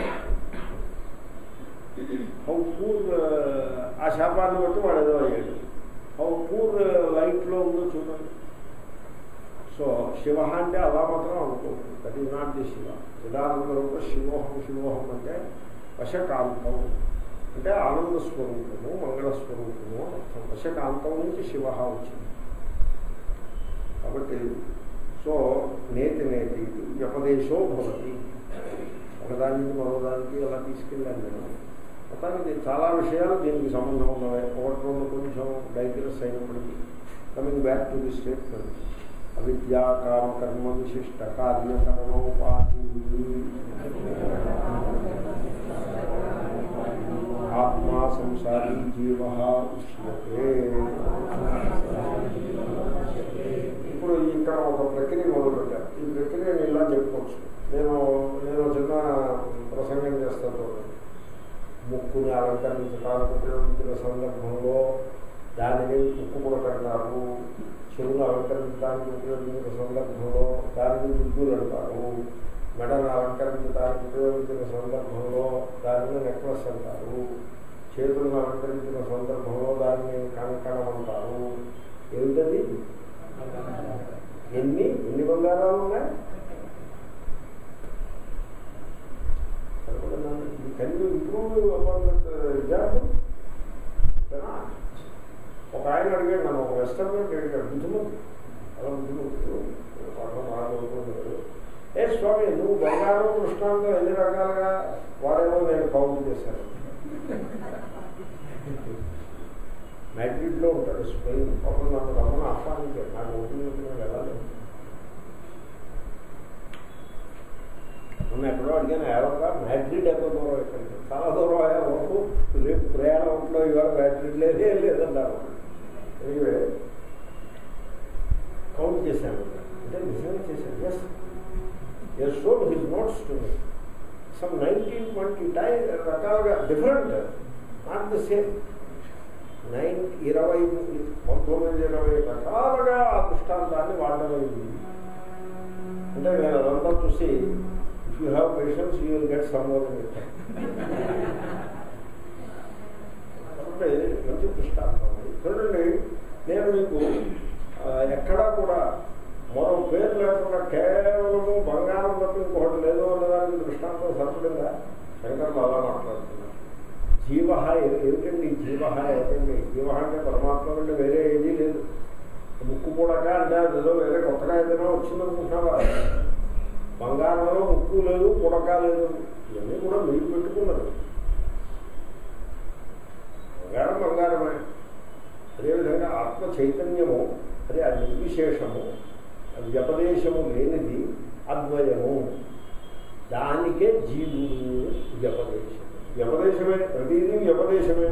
హౌ పూర్ ఆ శాపాన్ని బట్టి వాడు ఏదో అయ్యాడు హౌ పూర్ లైట్లో ఉందో చూడండి సో శివ అంటే అలా మాత్రం అనుకోండి that is not the Shiva చిదానంద రూప శివోహం శివోహం అంటే వశకాంతం అంటే ఆనంద స్వరూపము మంగళ స్వరూపము అని అర్థం వశకాంతం నుంచి శివ వచ్చింది కాబట్టి సో నేతి నేతి వ్యపదేశో భవతి ఒకదాని నుంచి మరోదానికి అలా తీసుకెళ్ళాను నేను మొత్తానికి చాలా విషయాలు దీనికి సంబంధం ఉన్నవి ఒకటి రెండు కొంచెం డైగ్రెస్ అయినప్పటికీ coming back to the statement అవిద్యా కామ కర్మ విశిష్ట కార్యకరణోపాధి ఆత్మా సంసారీ జీవ ఉచ్యతే ఇప్పుడు ఇక్కడ ఒక ప్రక్రియ మొదలుపెట్టారు ఈ ప్రక్రియను ఇలా చెప్పుకోవచ్చు నేను నేను చిన్న ప్రసంగం చేస్తాను చూడండి. ముక్కుని అలంకరించడానికి ఉపయోగించిన సందర్భంలో దానిని ముక్కు పుడకంటారు చెవులు అలంకరించడానికి ఉపయోగించిన సందర్భంలో దానిని ముగ్గులు అంటారు మెడను అలంకరించడానికి ఉపయోగించిన సందర్భంలో దానిని నెక్లెస్ అంటారు చేతులను అలంకరించిన సందర్భంలో దానిని కంకణం అంటారు ఏమిటది ఎన్ని ఎన్ని బంగారాలు ఉన్నాయి can you improve apartment resort ఒక ఆయన అడిగాడు నన్ను ఒక రెస్టారెంట్ అడిగాడు బుద్ధిమంతుడు అలా బుద్ధిమంతుడు పాఠం బాగా చదువుకుంటున్నాడు ఏ స్వామి నువ్వు బంగారం కృష్ణాంతం ఎన్ని రకాలుగా వాడేమో నేను కౌంట్ చేశాను మ్యాడ్రిడ్లో ఉంటాడు స్పెయిన్ పాపం నన్ను రమ్మని ఆహ్వానించాడు నాకు ఓపిక నేను వెళ్ళాలి మొన్న ఎక్కడో అడిగాను ఎవరుగా మ్యాడ్రిడ్ ఎంత దూరం ఎక్కడికి చాలా దూరం అయ్యా బాబు రేపు ప్రయాణం ఉంట్లో ఇవాళ మ్యాడ్రిడ్ లేదే లేదన్నారు ఎనివే కౌంట్ చేశాను అంటే నిజంగా చేశాను S S showed his notes to me some nineteen twenty టై రకాలుగా different not the same nine ఇరవై పంతొమ్మిది ఇరవై రకాలుగా ఆ దృష్టాంతాన్ని వాడమైంది అంటే నేను అదంతా చూసి if you have patience you will get some more కాబట్టి మంచి దృష్టాంతం అది. చూడండి నేను మీకు ఆ, ఎక్కడా కూడా మరో పేరు లేకుండా కేవలము బంగారం తప్ప ఇంకొకటి లేదు అన్నదానికి దృష్టాంతం సరిపడిందా శంకర్లు అలా మాట్లాడుతున్నారు జీవ ఏమిటండి జీవ ఏమిటండి జీవ అంటే పరమాత్మ అంటే వేరే ఏదీ లేదు ముక్కు కూడక అంటే అది ఏదో వేరే కొత్తగా ఏదైనా వచ్చిందనుకుంటున్నావా బంగారంలో ముక్కు లేదు పుడక లేదు ఇవన్నీ కూడా మీరు పెట్టుకున్నది బంగారం బంగారమే అదేవిధంగా ఆత్మ చైతన్యము అదే అది నిర్విశేషము అది వ్యపదేశము లేనిది అద్వయము దానికే జీవుడు వ్యపదేశం వ్యపదేశమే ప్రతిదీ వ్యపదేశమే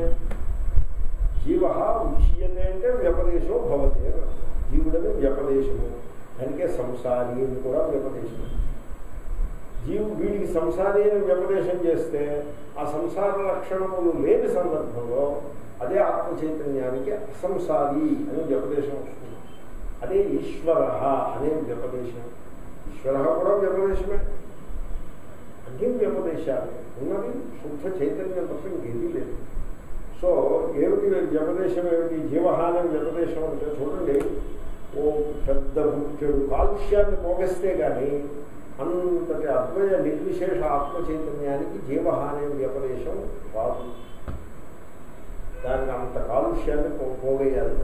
జీవ ఉచ్యతే అంటే వ్యపదేశం భవతి అని అర్థం. జీవుడని వ్యపదేశము దానికే సంసారి అని కూడా వ్యపదేశం జీవు వీడికి సంసారి అని వ్యపదేశం చేస్తే ఆ సంసార లక్షణములు లేని సందర్భంలో అదే ఆత్మ చైతన్యానికి అసంసారి అని వ్యపదేశం వస్తుంది అదే ఈశ్వర అనే వ్యపదేశం ఈశ్వర కూడా వ్యపదేశమే అన్ని వ్యపదేశాలు ఉన్నది శుద్ధ చైతన్యం తప్ప ఇంకేదీ లేదు సో ఏమిటి వ్యపదేశం ఏమిటి జీవహాని వ్యపదేశం అంటే చూడండి ఓ పెద్ద ముఖ్యుడు కాలుష్యాన్ని పోగేస్తే కానీ అంతటి అద్వయ నిర్విశేష ఆత్మ చైతన్యానికి జీవహాని వ్యపదేశం రాదు దాన్ని అంత కాలుష్యాన్ని పో- పోగేయాలి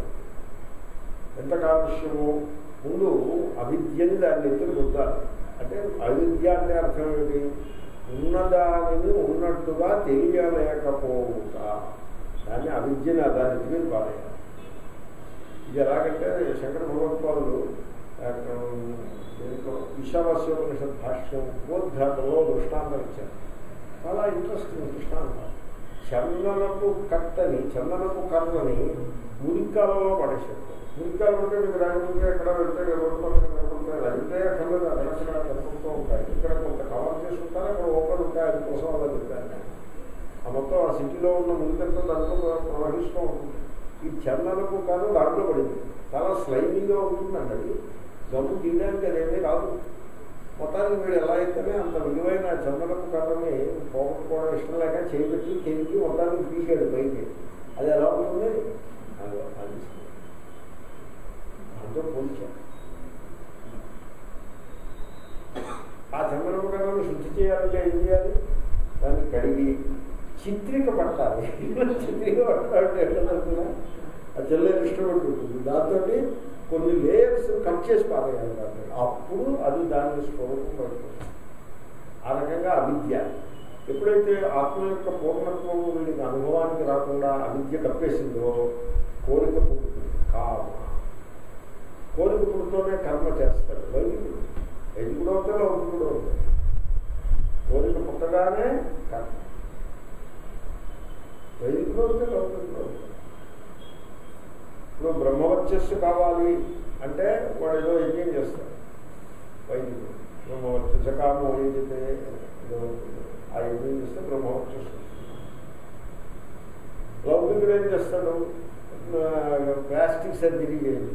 ఎంత కాలుష్యము ముందు అవిద్యని దాన్ని ఎత్తులు రుద్దాలి అంటే అవిద్య అంటే అర్థం ఏమిటి ఉన్నదానిని ఉన్నట్టుగా తెలియలేకపోవుట దాన్ని అవిద్యని దాన్ని ఎత్తుకుని పారేయాలి ఇది ఎలాగంటే శంకర భగవత్పాదులు ఆ, దీంట్లో ఈశావాస్యోపనిషత్ భాష్యం ఉపోద్ఘాతంలో దృష్టాంతం ఇచ్చారు చాలా ఇంట్రెస్టింగ్ దృష్టాంతం చందనపు కట్టని చందనపు కర్రని మురికాలలో పడేసారు మురికాలు అంటే మీకు రాజమండ్రి ఎక్కడ వెళ్తే రోడ్డు పక్కన కనపడతాయి అయితే అక్కడ అక్కడక్కడ కనపడుతూ ఉంటాయి ఇక్కడ కొంత కవర్ చేసి ఉంటారు అక్కడ ఓపెన్ ఉంటాయి అందుకోసం అలా చెప్పాను నేను. ఆ మొత్తం ఆ సిటీలో ఉన్న మురికంతా దాంట్లో ప్రవహిస్తూ ఉంటుంది ఈ చందనపు కర్ర దాంట్లో పడింది చాలా స్లైమింగ్గా ఉంటుందండి అది గమ్ము తీయడానికి అదేమీ రాదు మొత్తానికి వీడు ఎలా అయితేనే అంత విలువైన చందనపు కర్రని పోగొట్టుకోవడం ఇష్టం లేక చేపెట్టి కెలికి మొత్తానికి పీకాడు పైకి అది ఎలా ఉంటుంది అది అది దాంతో పోల్చాం ఆ చందనపు కర్రను శుద్ధి చేయాలంటే ఏం చేయాలి దాన్ని కడిగి చిత్రిక పట్టాలి చిత్రిక పట్టాలంటే ఎట్లా జరుగుతుందా ఆ చెల్లె ఇష్టపడి ఉంటుంది దాంతో కొన్ని లేయర్స్ కట్ చేసి పారేయాలి దాంట్లో అప్పుడు అది దాని స్వరూపం పడుతుంది ఆ రకంగా అవిద్య ఎప్పుడైతే ఆత్మ యొక్క పూర్ణత్వం వీడికి అనుభవానికి రాకుండా అవిద్య కప్పేసిందో కోరిక పుడుతుంది కామ కోరిక పుడుతూనే కర్మ చేస్తాడు వైదికుడు వైదికుడు అవుతాడు లౌకికుడు అవుతాడు కోరిక పుట్టగానే కర్మ వైదికుడు అవుతే లౌకికుడు అవుతాడు ఇప్పుడు బ్రహ్మవర్చస్సు కావాలి అంటే వాడు ఏదో యజ్ఞం చేస్తాడు వైదికుడు బ్రహ్మవర్చస్సు కాము ఏదైతే ఏదో ఉంటుందో, ఆ యజ్ఞం చేస్తే బ్రహ్మవర్చస్సు లౌకికుడు ఏం చేస్తాడు ప్లాస్టిక్ సర్జరీ చేయాలి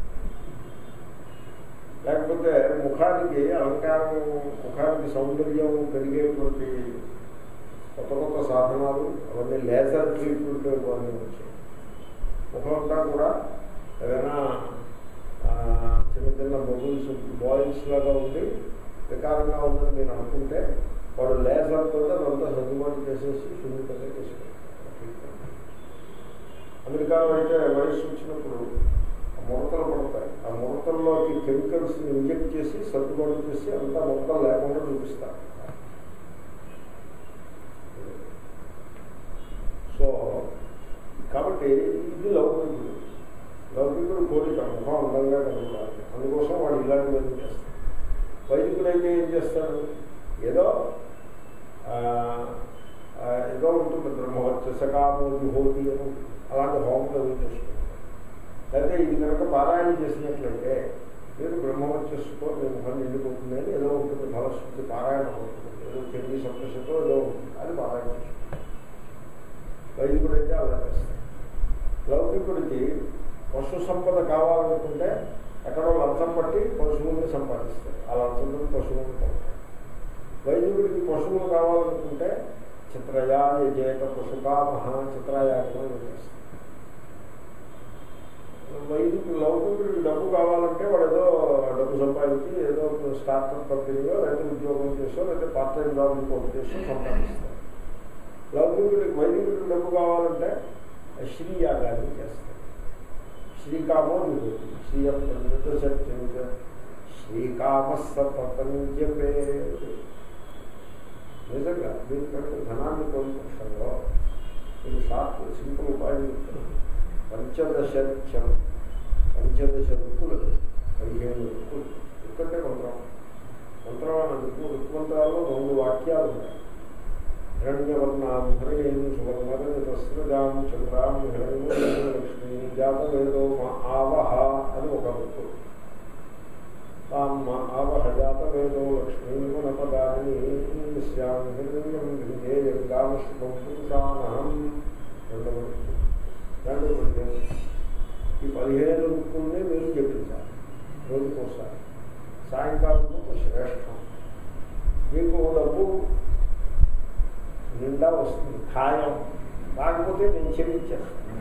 లేకపోతే ముఖానికి అలంకారం ముఖానికి సౌందర్యం పెరిగేటువంటి కొత్త కొత్త సాధనాలు అవన్నీ లేజర్ ట్రీట్మెంట్ ఇవన్నీ వచ్చాయి ముఖం అంతా కూడా ఏదైనా ఆ, చిన్న చిన్న బబుల్స్ బాయిల్స్ లాగా ఉండి వికారంగా ఉందని మీరు అనుకుంటే వాడు లేజర్ తోటి అదంతా సర్దుబాటు చేసేసి సున్నితంగా చేసుకుంటారు అమెరికాలో అయితే వయస్సు వచ్చినప్పుడు ఆ ముడతలు పడతాయి ఆ ముడతల్లోకి కెమికల్స్ ఇంజెక్ట్ చేసి సర్దుబాటు చేసి అంతా ముడతలు లేకుండా చూపిస్తారు సో కాబట్టి ఇది లౌకికుడు లౌకికుడు కోరిక ముఖం అందంగా కనుగొనాలి అందుకోసం వాడు ఇలాంటివన్నీ చేస్తాడు వైదికుడు అయితే ఏం చేస్తాడు ఏదో ఆ, ఆ, ఏదో ఉంటుంది బ్రహ్మవర్చసకామో విభూతి అని ఉంటుంది. అలాంటి హోమం ఏదో చేసుకుంటాడు అయితే ఇది కనుక పారాయణ చేసినట్లయితే మీరు బ్రహ్మవర్చస్సుతో మీ ముఖం నిండిపోతుంది అని ఏదో ఉంటుంది ఫలశ్రుతి పారాయణ అవుతుంది ఏదో చెంది సప్తశతో ఏదో ఉంటుంది అది పారాయణ చేసుకుంటాడు వైదికుడు అయితే అలా చేస్తాడు లౌకికుడికి పశు సంపద కావాలనుకుంటే ఎక్కడో లంచం పట్టి పశువుల్ని సంపాదిస్తాడు ఆ లంచంతో పశువులను కొంటాడు వైదికుడికి పశువులు కావాలనుకుంటే చిత్రయా యజేత పశుకామహ చిత్రయాగం చేస్తాడు వైదికుడు లౌకికుడికి డబ్బు కావాలంటే వాడు ఏదో డబ్బు సంపాదించి ఏదో స్టార్టప్ కంపెనీలో లేదా ఉద్యోగం చేసో లేదా పార్ట్ టైం జాబ్ ఇంకోటి చేసో సంపాదిస్తాడు లౌకికుడికి వైదికుడికి డబ్బు కావాలంటే శ్రీ యాగాన్ని చేస్తాడు శ్రీకామో విభూతి శ్రీయ పండిత సత్యం చ శ్రీకామ సతతం జపే నిజంగా దీనికంటే ధనాన్ని కోల్పక్షంలో ఇది షార్ట్ సింపుల్ ఉపాయం చెప్తున్నాను. పంచదశత్యం పంచదశ రుక్కులు పదిహేను రుక్కులు రుక్కంటే మంత్రం మంత్రం అన్న రుక్కు రుక్మంత్రాల్లో రెండు వాక్యాలు ఉన్నాయి హిరణ్యవర్ణాం హరణీం సువర్ణరజ తస్మృజాం చంద్రాం హిరణ్యం లక్ష్మీ జాతవేదో మా ఆవహ అని ఒక రుక్కు తాం మా ఆవహ జాతవేదో లక్ష్మీ మనపదాని శ్యాం హిరణ్యం విందేయం గామశ్వం పురుషానహం రెండవ రుక్కు రెండవ పదిహేను ఈ పదిహేను రుక్కుల్ని మీరు చెప్పించాలి రోజుకోసారి సాయంకాలం పూట శ్రేష్టం మీకు డబ్బు నిండా వస్తుంది ఖాయం రాకపోతే నేను చెల్లించేస్తాను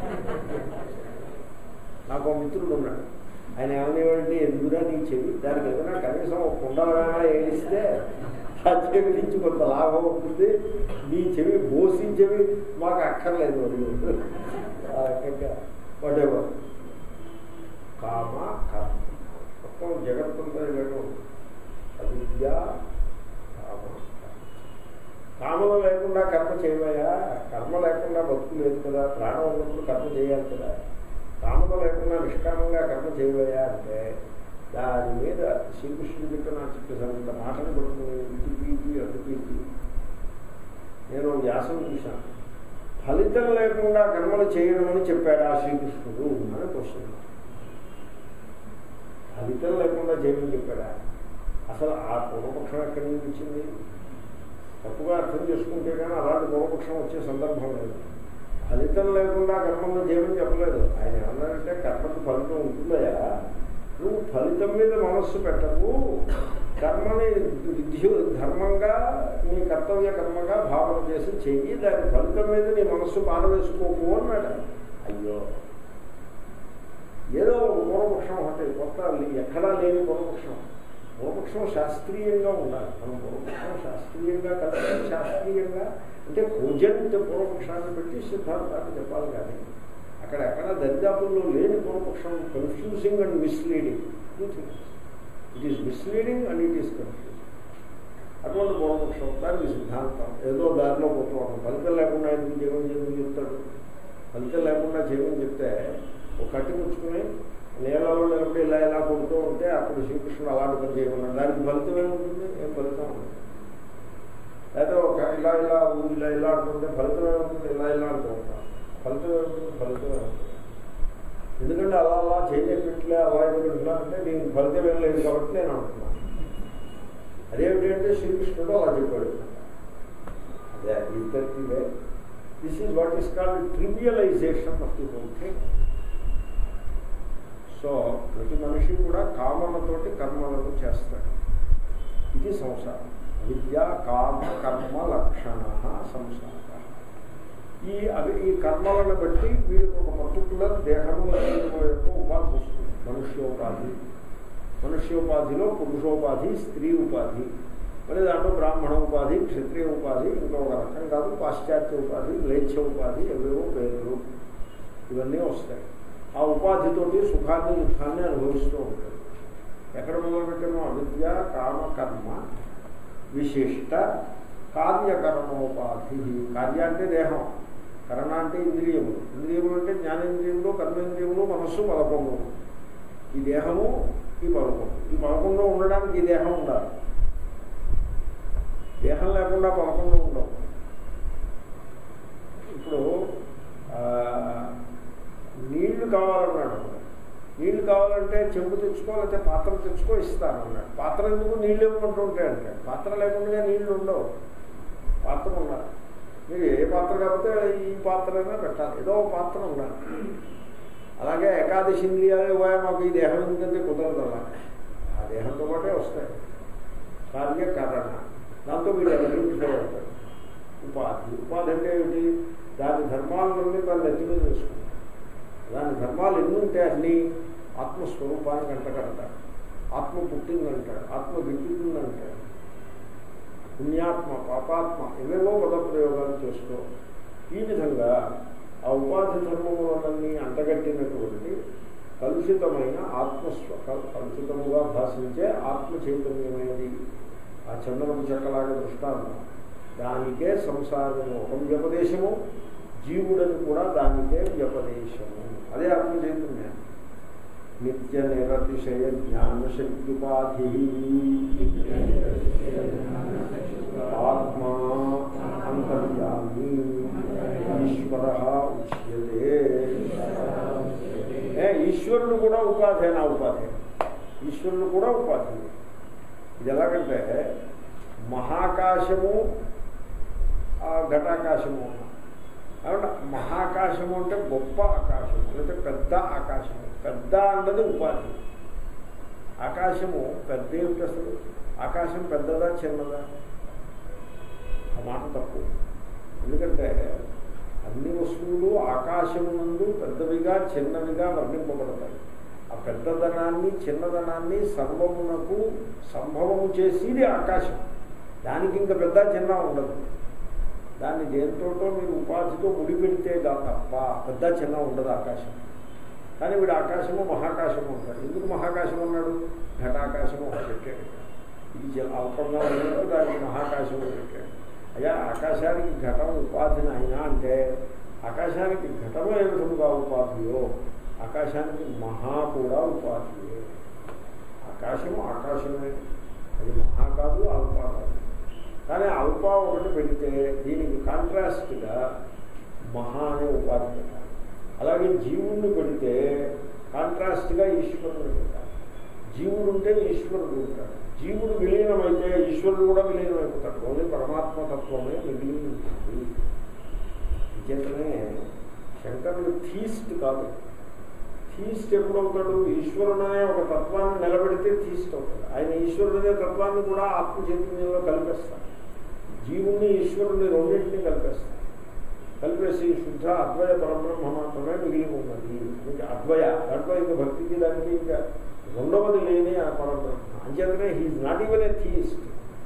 నాకు ఒక మిత్రుడు ఉన్నాడు ఆయన ఏమనేవాడంటే ఎందుకురా నీ చెవి దానికి ఏదైనా కనీసం ఒక కుండలగా ఏడిస్తే ఆ చెవి నుంచి కొంత లాభం ఉంటుంది నీ చెవి బోసి చెవి మాకు అక్కర్లేదు మరి ఆ రకంగా వాటెవర్ కామ కర్మ మొత్తం జగత్తంతా ఇలాగే ఉంటుంది అవిద్య కామ కామం లేకుండా కర్మ చేయవయా కర్మ లేకుండా బతుకు లేదు కదా ప్రాణం ఉన్నప్పుడు కర్మ చేయాలి కదా కామం లేకుండా నిష్కామంగా కర్మ చేయవయా అంటే దాని మీద శ్రీకృష్ణుడు చెప్పిన చెప్పేసంత మాటను పడుతుంది ఇటు పీకి అటు పీకి నేను వ్యాసం చూశాను ఫలితం లేకుండా కర్మలు చేయడం అని చెప్పాడు ఆ శ్రీకృష్ణుడు అని క్వశ్చన్ ఫలితం లేకుండా చేయమని చెప్పాడా అసలు ఆ పూర్వపక్షం ఎక్కడి నుంచి వచ్చింది తప్పుగా అర్థం చేసుకుంటే కానీ అలాంటి పూర్వపక్షం వచ్చే సందర్భం లేదు ఫలితం లేకుండా కర్మను చేయమని చెప్పలేదు ఆయన ఏమన్నారంటే కర్మకు ఫలితం ఉంటుందయా నువ్వు ఫలితం మీద మనస్సు పెట్టకు కర్మని విద్యు ధర్మంగా నీ కర్తవ్య కర్మగా భావన చేసి చెయ్యి దాని ఫలితం మీద నీ మనస్సు పారవేసుకోకు అన్నాడు అయ్యో ఏదో ఒక పూర్వపక్షం ఒకటి కొత్త ఎక్కడా లేని పూర్వపక్షం పూర్వపక్షం శాస్త్రీయంగా ఉండాలి మనం పూర్వపక్షం శాస్త్రీయంగా కలిసి శాస్త్రీయంగా అంటే కోజెంట్ పూర్వపక్షాన్ని పెట్టి సిద్ధాంతాన్ని చెప్పాలి కానీ అక్కడ ఎక్కడ దరిదాపుల్లో లేని పూర్వపక్షం confusing and misleading two things it is misleading and it is confusing అటువంటి పూర్వపక్షం దానికి సిద్ధాంతం ఏదో దారిలో పోతున్నాం ఫలితం లేకుండా ఎందుకు జీవనం చేయమని చెప్తాడు ఫలితం లేకుండా చేయమని చెప్తే ఒక కట్టి పుచ్చుకుని నీళ్ళలో నిలబడి ఇలా ఇలా కొడుతూ ఉంటే అప్పుడు శ్రీకృష్ణుడు అలాంటి పని చేయమన్నాడు దానికి ఫలితం ఏముంటుంది ఏం ఫలితం ఉండదు లేదా ఒక ఇలా ఇలా ఊరు ఇలా ఇలా అంటుంటే ఫలితం ఏముంటుంది ఇలా ఇలా అంటూ ఉంటాం ఫలితం ఏముంటుంది ఫలితం ఏముంటుంది ఎందుకంటే అలా అలా చేయట్లే అలా ఎందుకంటున్నారంటే దీనికి ఫలితం ఏం లేదు కాబట్టి నేను అంటున్నాను అదేమిటంటే శ్రీకృష్ణుడు అలా చెప్పాడు అదే ఇద్దరికిదే this is what is called trivialization of the whole thing so ప్రతి మనిషి కూడా కామనతోటి కర్మలను చేస్తాడు ఇది సంసారం విద్య కామ కర్మ లక్షణ సంసార ఈ అవి ఈ కర్మలను బట్టి వీరికి ఒక పర్టికులర్ దేహము యొక్క ఉపాధి వస్తుంది మనుష్యోపాధి మనుష్యోపాధిలో పురుషోపాధి స్త్రీ ఉపాధి మరి దాంట్లో బ్రాహ్మణ ఉపాధి క్షత్రియ ఉపాధి ఇంకొక రకం కాదు పాశ్చాత్య ఉపాధి లేచ్య ఉపాధి ఎవేవో పేర్లు ఇవన్నీ వస్తాయి ఆ ఉపాధితోటి సుఖాన్ని దుఃఖాన్ని అనుభవిస్తూ ఉంటాడు ఎక్కడ మొదలుపెట్టామో అవిద్య కామ కర్మ విశిష్ట కార్యకర్మోపాధి కార్య అంటే దేహం కరణ అంటే ఇంద్రియములు ఇంద్రియములు అంటే జ్ఞానేంద్రియములు కర్మేంద్రియములు మనస్సు పదకొండు ఈ దేహము ఈ పదకొండు ఈ పదకొండు ఉండడానికి ఈ దేహం ఉండాలి దేహం లేకుండా పదకొండు ఉండవు ఇప్పుడు నీళ్లు కావాలన్నాడు నీళ్లు కావాలంటే చెంబు తెచ్చుకో లేకపోతే పాత్ర తెచ్చుకో ఇస్తాను అన్నాడు పాత్ర ఎందుకు నీళ్ళు ఇవ్వమంటూ ఉంటాయంటే పాత్ర లేకుండా నీళ్లు ఉండవు పాత్ర ఉండాలి మీరు ఏ పాత్ర కాకపోతే ఈ పాత్రైనా పెట్టాలి ఏదో ఒక పాత్ర ఉండాలి అలాగే ఏకాదశి ఇంద్రియాలు పోయా మాకు ఈ దేహం ఎందుకంటే కుదరదు అలా ఆ దేహంతో పాటే వస్తాయి కార్యకరణ దాంతో వీడు ఐడెంటిఫై అవుతాడు ఉపాధి ఉపాధి అంటే ఏమిటి దాని ధర్మాలన్నీ తను నెత్తి మీద వేసుకుంటాడు దాని ధర్మాలు ఎన్ని ఉంటే అన్నీ ఆత్మస్వరూపానికి అంటగడతాడు ఆత్మ పుట్టిందంటాడు ఆత్మ గిట్టుతుందంటాడు పుణ్యాత్మ పాపాత్మ ఏవేవో పదప్రయోగాలు చేస్తూ ఈ విధంగా ఆ ఉపాధి ధర్మములన్నీ అంటగట్టినటువంటి కలుషితమైన ఆత్మస్వ కల్- కలుషితముగా భాషించే ఆత్మ చైతన్యమైనది ఆ చంద్రము చెక్కలాగా దృష్టాంతం దానికే సంసారము ఒక వ్యపదేశము జీవుడని కూడా దానికే వ్యపదేశము అదే ఆత్మ చైతన్యం నిత్య నిరతిశయ జ్ఞాన శక్తిపాధి ఆత్మా అంతర్యామి ఈశ్వర ఉచ్యతే ఏ ఈశ్వరుడు కూడా ఉపాధి నా ఉపాధి ఈశ్వరుడు కూడా ఉపాధి ఇది ఎలాగంటే మహాకాశము ఆ ఘటాకాశము కాబట్టి మహాకాశము అంటే గొప్ప ఆకాశము లేకపోతే పెద్ద ఆకాశము పెద్ద అన్నది ఉపాధి ఆకాశము పెద్ద ఏమిటి అసలు ఆకాశం పెద్దదా చిన్నదా ఆ మాట తప్పు ఎందుకంటే అన్ని వస్తువులు ఆకాశమునందు పెద్దవిగా చిన్నవిగా వర్ణింపబడతాయి ఆ పెద్దదనాన్ని చిన్నదనాన్ని సర్వమునకు సంభవము చేసేది ఆకాశం దానికి ఇంకా పెద్ద చిన్న ఉండదు దాన్ని దేనితోటో మీరు ఉపాధితో ముడిపెడితే గా తప్ప పెద్ద చిన్న ఉండదు ఆకాశం కానీ వీడు ఆకాశము మహాకాశము ఉంటాడు ఎందుకు మహాకాశం అన్నాడు ఘటాకాశము ఒకటి పెట్టాడు ఇది చాలా అల్పంగా ఉన్నట్టు దానికి మహాకాశము పెట్టాడు అయ్యా ఆకాశానికి ఘటం ఉపాధిని అయినా అంటే ఆకాశానికి ఘటము ఏ విధముగా ఉపాధియో ఆకాశానికి మహా కూడా ఉపాధియే ఆకాశము ఆకాశమే అది మహా కాదు అల్ప కాదు కానీ అల్ప ఒకటి పెడితే దీనికి కాంట్రాస్ట్గా మహా అనే ఉపాధి పెట్టాలి అలాగే జీవుణ్ణి పెడితే కాంట్రాస్ట్గా ఈశ్వరుని పెట్టాలి జీవుడు ఉంటే ఈశ్వరుడు ఉంటాడు జీవుడు విలీనమైతే ఈశ్వరుడు కూడా విలీనమైపోతాడు ఓన్లీ పరమాత్మతత్వమే మిగిలి ఉంటుంది నిజంగానే శంకరుడు థీస్ట్ కాదు థీస్ట్ ఎప్పుడు అవుతాడు ఈశ్వరుడు అనే ఒక తత్వాన్ని నిలబెడితే థీస్ట్ అవుతాడు ఆయన ఈశ్వరుడు అనే తత్వాన్ని కూడా ఆత్మ చైతన్యంలో కలిపేస్తాడు జీవుణ్ణి ఈశ్వరుని రెండింటినీ కలిపేస్తాడు కలిపేసి శుద్ధ అద్వయ పరబ్రహ్మ మాత్రమే మిగిలి ఉన్నది ఇంకా అద్వయ దాంట్లో ఇంకా భక్తికి దానికి ఇంకా రెండవది లేని ఆ పరబ్రహ్మ అంచేతనే he's not even a theist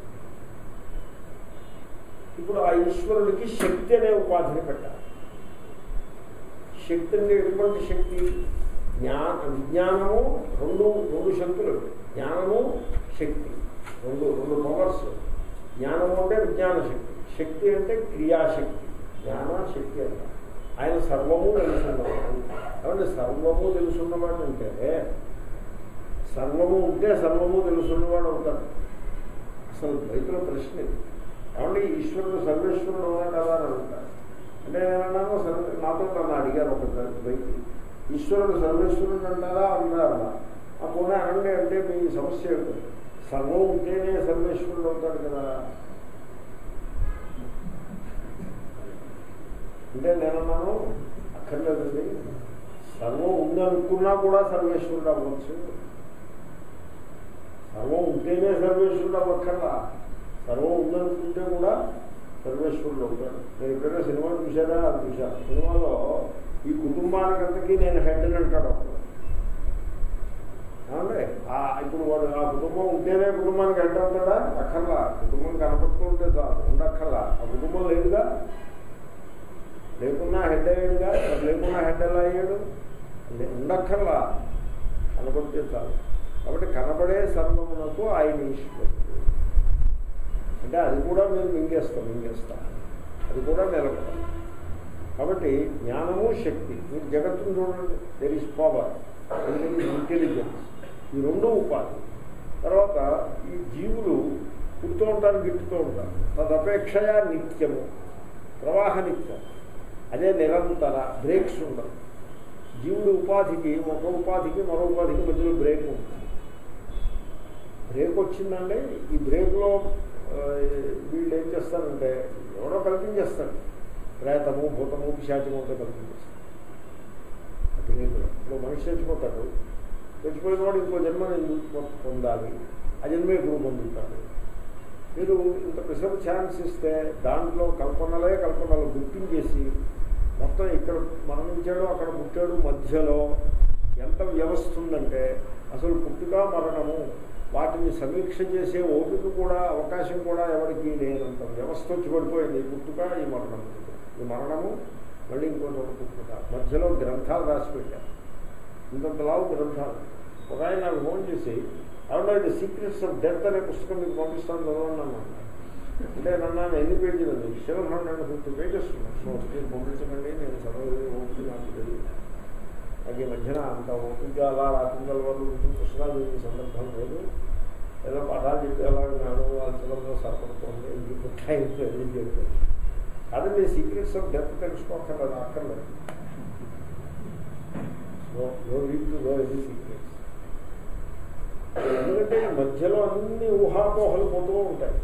ఇప్పుడు ఆ ఈశ్వరుడికి శక్తి అనే ఉపాధిని పెట్టాలి శక్తి అంటే ఎటువంటి శక్తి జ్ఞాన విజ్ఞానము రెండు రెండు శక్తులు జ్ఞానము శక్తి రెండు రెండు పవర్స్ జ్ఞానము అంటే విజ్ఞాన శక్తి శక్తి అంటే క్రియాశక్తి జ్ఞాన శక్తి అంట ఆయన సర్వము తెలుసున్నవాడు కాబట్టి సర్వము తెలుసున్నవాడు అంటే సర్వము ఉంటే సర్వము తెలుసున్నవాడు అవుతాడు అసలు రైతుల ప్రశ్న ఇది కాబట్టి ఈశ్వరుడు సర్వేశ్వరుడు అవునా కదా అని అడుగుతారు అంటే నేనన్నాను సర్వ నాతో తను అడిగారు ఒక వ్యక్తి ఈశ్వరుడు సర్వేశ్వరుడు అంటారా అన్నారా ఆ పోనీ అనండి అంటే మీ సమస్య ఏమిటి సర్వం ఉంటేనే సర్వేశ్వరుడు అవుతాడు కదా అంటే నేనన్నాను అక్కర్లేదండి సర్వం ఉందనుకున్నా కూడా సర్వేశ్వరుడు అవ్వచ్చు సర్వం ఉంటేనే సర్వేశ్వరుడు అవ్వక్కర్లా సర్వం ఉందనుకుంటే కూడా సర్వేశ్వరుడు అవుతాడు నేను ఎప్పుడైనా సినిమా చూశానా అది చూశాను సినిమాలో ఈ కుటుంబానికంతకీ నేను హెడ్ అని అంటాడు అప్పుడు ఏమండి ఆ ఇప్పుడు వాడు ఆ కుటుంబం ఉంటేనే కుటుంబానికి హెడ్ అవుతాడా అక్కర్లా కుటుంబం కనపడుతూ ఉంటే చాలు ఉండక్కర్లా ఆ కుటుంబం లేదుగా లేకున్నా హెడ్ అయ్యాడుగా మరి లేకున్నా హెడ్ ఎలా అయ్యాడు లే- ఉండక్కర్లా కనపడితే చాలు కాబట్టి కనపడే సర్వమునకు ఆయన ఈశ్వరుడు అంటే అది కూడా మీరు మింగేస్తాం మింగేస్తా అది కూడా నిలబడాలి కాబట్టి జ్ఞానము శక్తి మీరు జగత్తును చూడండి దెర్ ఇస్ పవర్ ఇంటెలిజెన్స్ ఈ రెండు ఉపాధి తర్వాత ఈ జీవులు పుడుతూ ఉంటారు గిట్టుతూ ఉంటారు తదపేక్షయా నిత్యము ప్రవాహ నిత్యం అదే నిరంతర బ్రేక్స్ ఉండవు జీవుడి ఉపాధికి ఒక ఉపాధికి మరో ఉపాధికి మధ్యలో బ్రేక్ ఉంటుంది బ్రేక్ వచ్చిందంటే ఈ బ్రేక్లో ఆ, వీళ్ళు ఏం చేస్తారంటే ఎవరో కల్పించేస్తారు ప్రేతము భూతము పిశాచము అంతా కల్పించేస్తారు బ్రేక్లో ఇప్పుడు మనిషి చచ్చిపోతాడు చచ్చిపోయిన వాడు ఇంకో జన్మ ఎందుకు పొందాలి ఆ జన్మే ఇప్పుడు పొందుతాడు మీరు ఇంత ప్రిసర్వ్ ఛాన్స్ ఇస్తే దాంట్లో కల్పనలే కల్పనలు గుర్తించేసి మొత్తం ఇక్కడ మరణించాడు అక్కడ పుట్టాడు మధ్యలో ఎంత వ్యవస్థ ఉందంటే అసలు పుట్టుక మరణము వాటిని సమీక్ష చేసే ఓపిక కూడా అవకాశం కూడా ఎవరికి లేనంత వ్యవస్థ వచ్చి పడిపోయింది ఈ పుట్టుక ఈ మరణము ఈ మరణము మళ్ళీ ఇంకో చోట కూర్చుంటారు మధ్యలో గ్రంథాలు రాసి పెట్టారు ఇంతంతలావు గ్రంథాలు ఒక ఆయన నాకు ఫోన్ చేసి అవునా ఇది సీక్రెట్స్ ఆఫ్ డెత్ అనే పుస్తకం మీకు పంపిస్తాను చదవండి అన్నాను అంటే నన్ను ఎన్ని పేజీలు ఉంది seven hundred and fifty pages ఉన్నాయి సో మీరు పంపించకండి నేను చదవలేదు ఓపిక నాకు తెలియదు నాకు ఈ మధ్యన అంత ఓపిక అలా రాకుండా వాళ్ళు పుస్తకాలు ఈ సందర్భం లేదు ఏదో పాఠాలు చెప్పి అలా నాడు అలసలంలో సరిపడుతుంది ఇంటికి టైం లేదు అని చెప్పారు కాదండి సీక్రెట్స్ ఆఫ్ డెత్ తెలుసుకోక్కర్లేదు అక్కర్లేదు no no read to know any secrets ఎందుకంటే ఈ మధ్యలో అన్ని ఊహాపోహలు పోతూ ఉంటాయి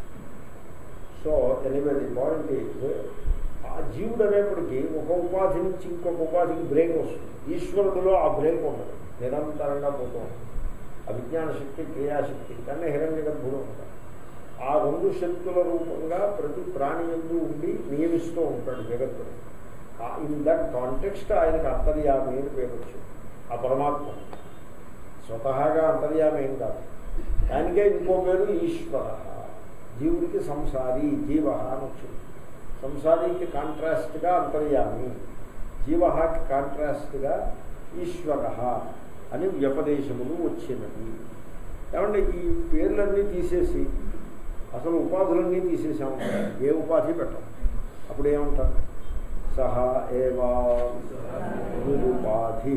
so anyway the point is ఆ జీవుడు అనేప్పటికీ ఒక ఉపాధి నుంచి ఇంకొక ఉపాధికి బ్రేక్ వస్తుంది ఈశ్వరుడిలో ఆ బ్రేక్ ఉండదు నిరంతరంగా పోతూ ఉంటుంది అవిజ్ఞాన శక్తి క్రియాశక్తి కానీ హిరణ్య గర్భుడు ఉంటాడు ఆ రెండు శక్తుల రూపంగా ప్రతి ప్రాణి ఎందు ఉండి నియమిస్తూ ఉంటాడు జగత్తుడు ఇన్ దట్ కాంటెక్స్ట్ ఆయనకు అంతర్యామి అని పేరు వచ్చింది ఆ పరమాత్మ స్వతహాగా అంతర్యామి ఏం కాదు దానికే ఇంకో పేరు ఈశ్వర జీవుడికి సంసారి జీవ అని వచ్చింది సంసారికి కాంట్రాస్ట్గా అంతర్యామి జీవకి కాంట్రాస్ట్గా ఈశ్వర అని వ్యపదేశములు వచ్చినవి ఏమంటే ఈ పేర్లన్నీ తీసేసి అసలు ఉపాధులన్నీ తీసేసాము ఏ ఉపాధి పెట్టం అప్పుడు ఏమంటారు సహ ఏవా నిరుపాధి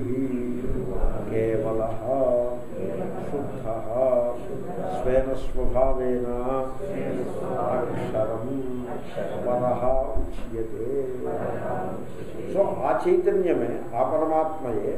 కేవల శుద్ధ స్వేన స్వభావేన అక్షరం పరహ ఉచ్యతే సో ఆ చైతన్యమే ఆ పరమాత్మయే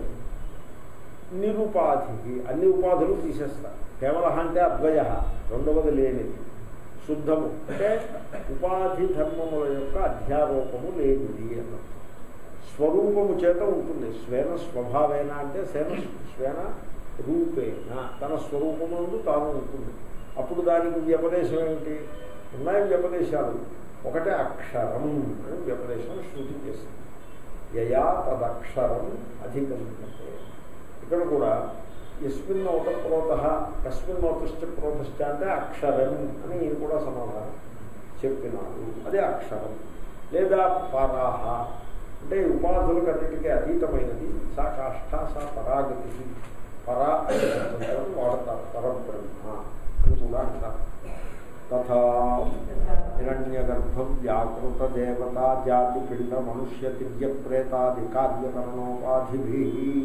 నిరుపాధి అన్ని ఉపాధులు తీసేస్తారు కేవల అంటే అద్వయ రెండవది లేనిది శుద్ధము అంటే ఉపాధి ధర్మముల యొక్క అధ్యారోపము లేనిది అన్నట్టు స్వరూపము చేత ఉంటుంది స్వేన స్వభావేన అంటే సేన స్వేన రూపేణ తన స్వరూపముందు తాను ఉంటుంది అప్పుడు దానికి వ్యపదేశం ఏమిటి ఉన్నాయి వ్యపదేశాలు ఒకటే అక్షరం అని వ్యపదేశం శృతి చేసింది యయా తదక్షరం అధిగమ్యతే ఇక్కడ కూడా ఎస్మిన్ నోటప్రోత కస్మిన్ నోతశ్చ ప్రోతశ్చ అంటే అక్షరం అని ఈయన కూడా సమాధానం చెప్పినాడు అదే అక్షరం లేదా పరాహ అంటే ఈ ఉపాధులకు అన్నిటికీ అతీతమైనది సా కాష్ఠ సా పరాగతి పరా అనే శబ్దం వాడతారు పరబ్రహ్మ అని కూడా అంటారు తథా హిరణ్యగర్భ వ్యాకృత దేవతా జాతి పిండ మనుష్య తిర్య ప్రేతాది కార్యకరణోపాధిభి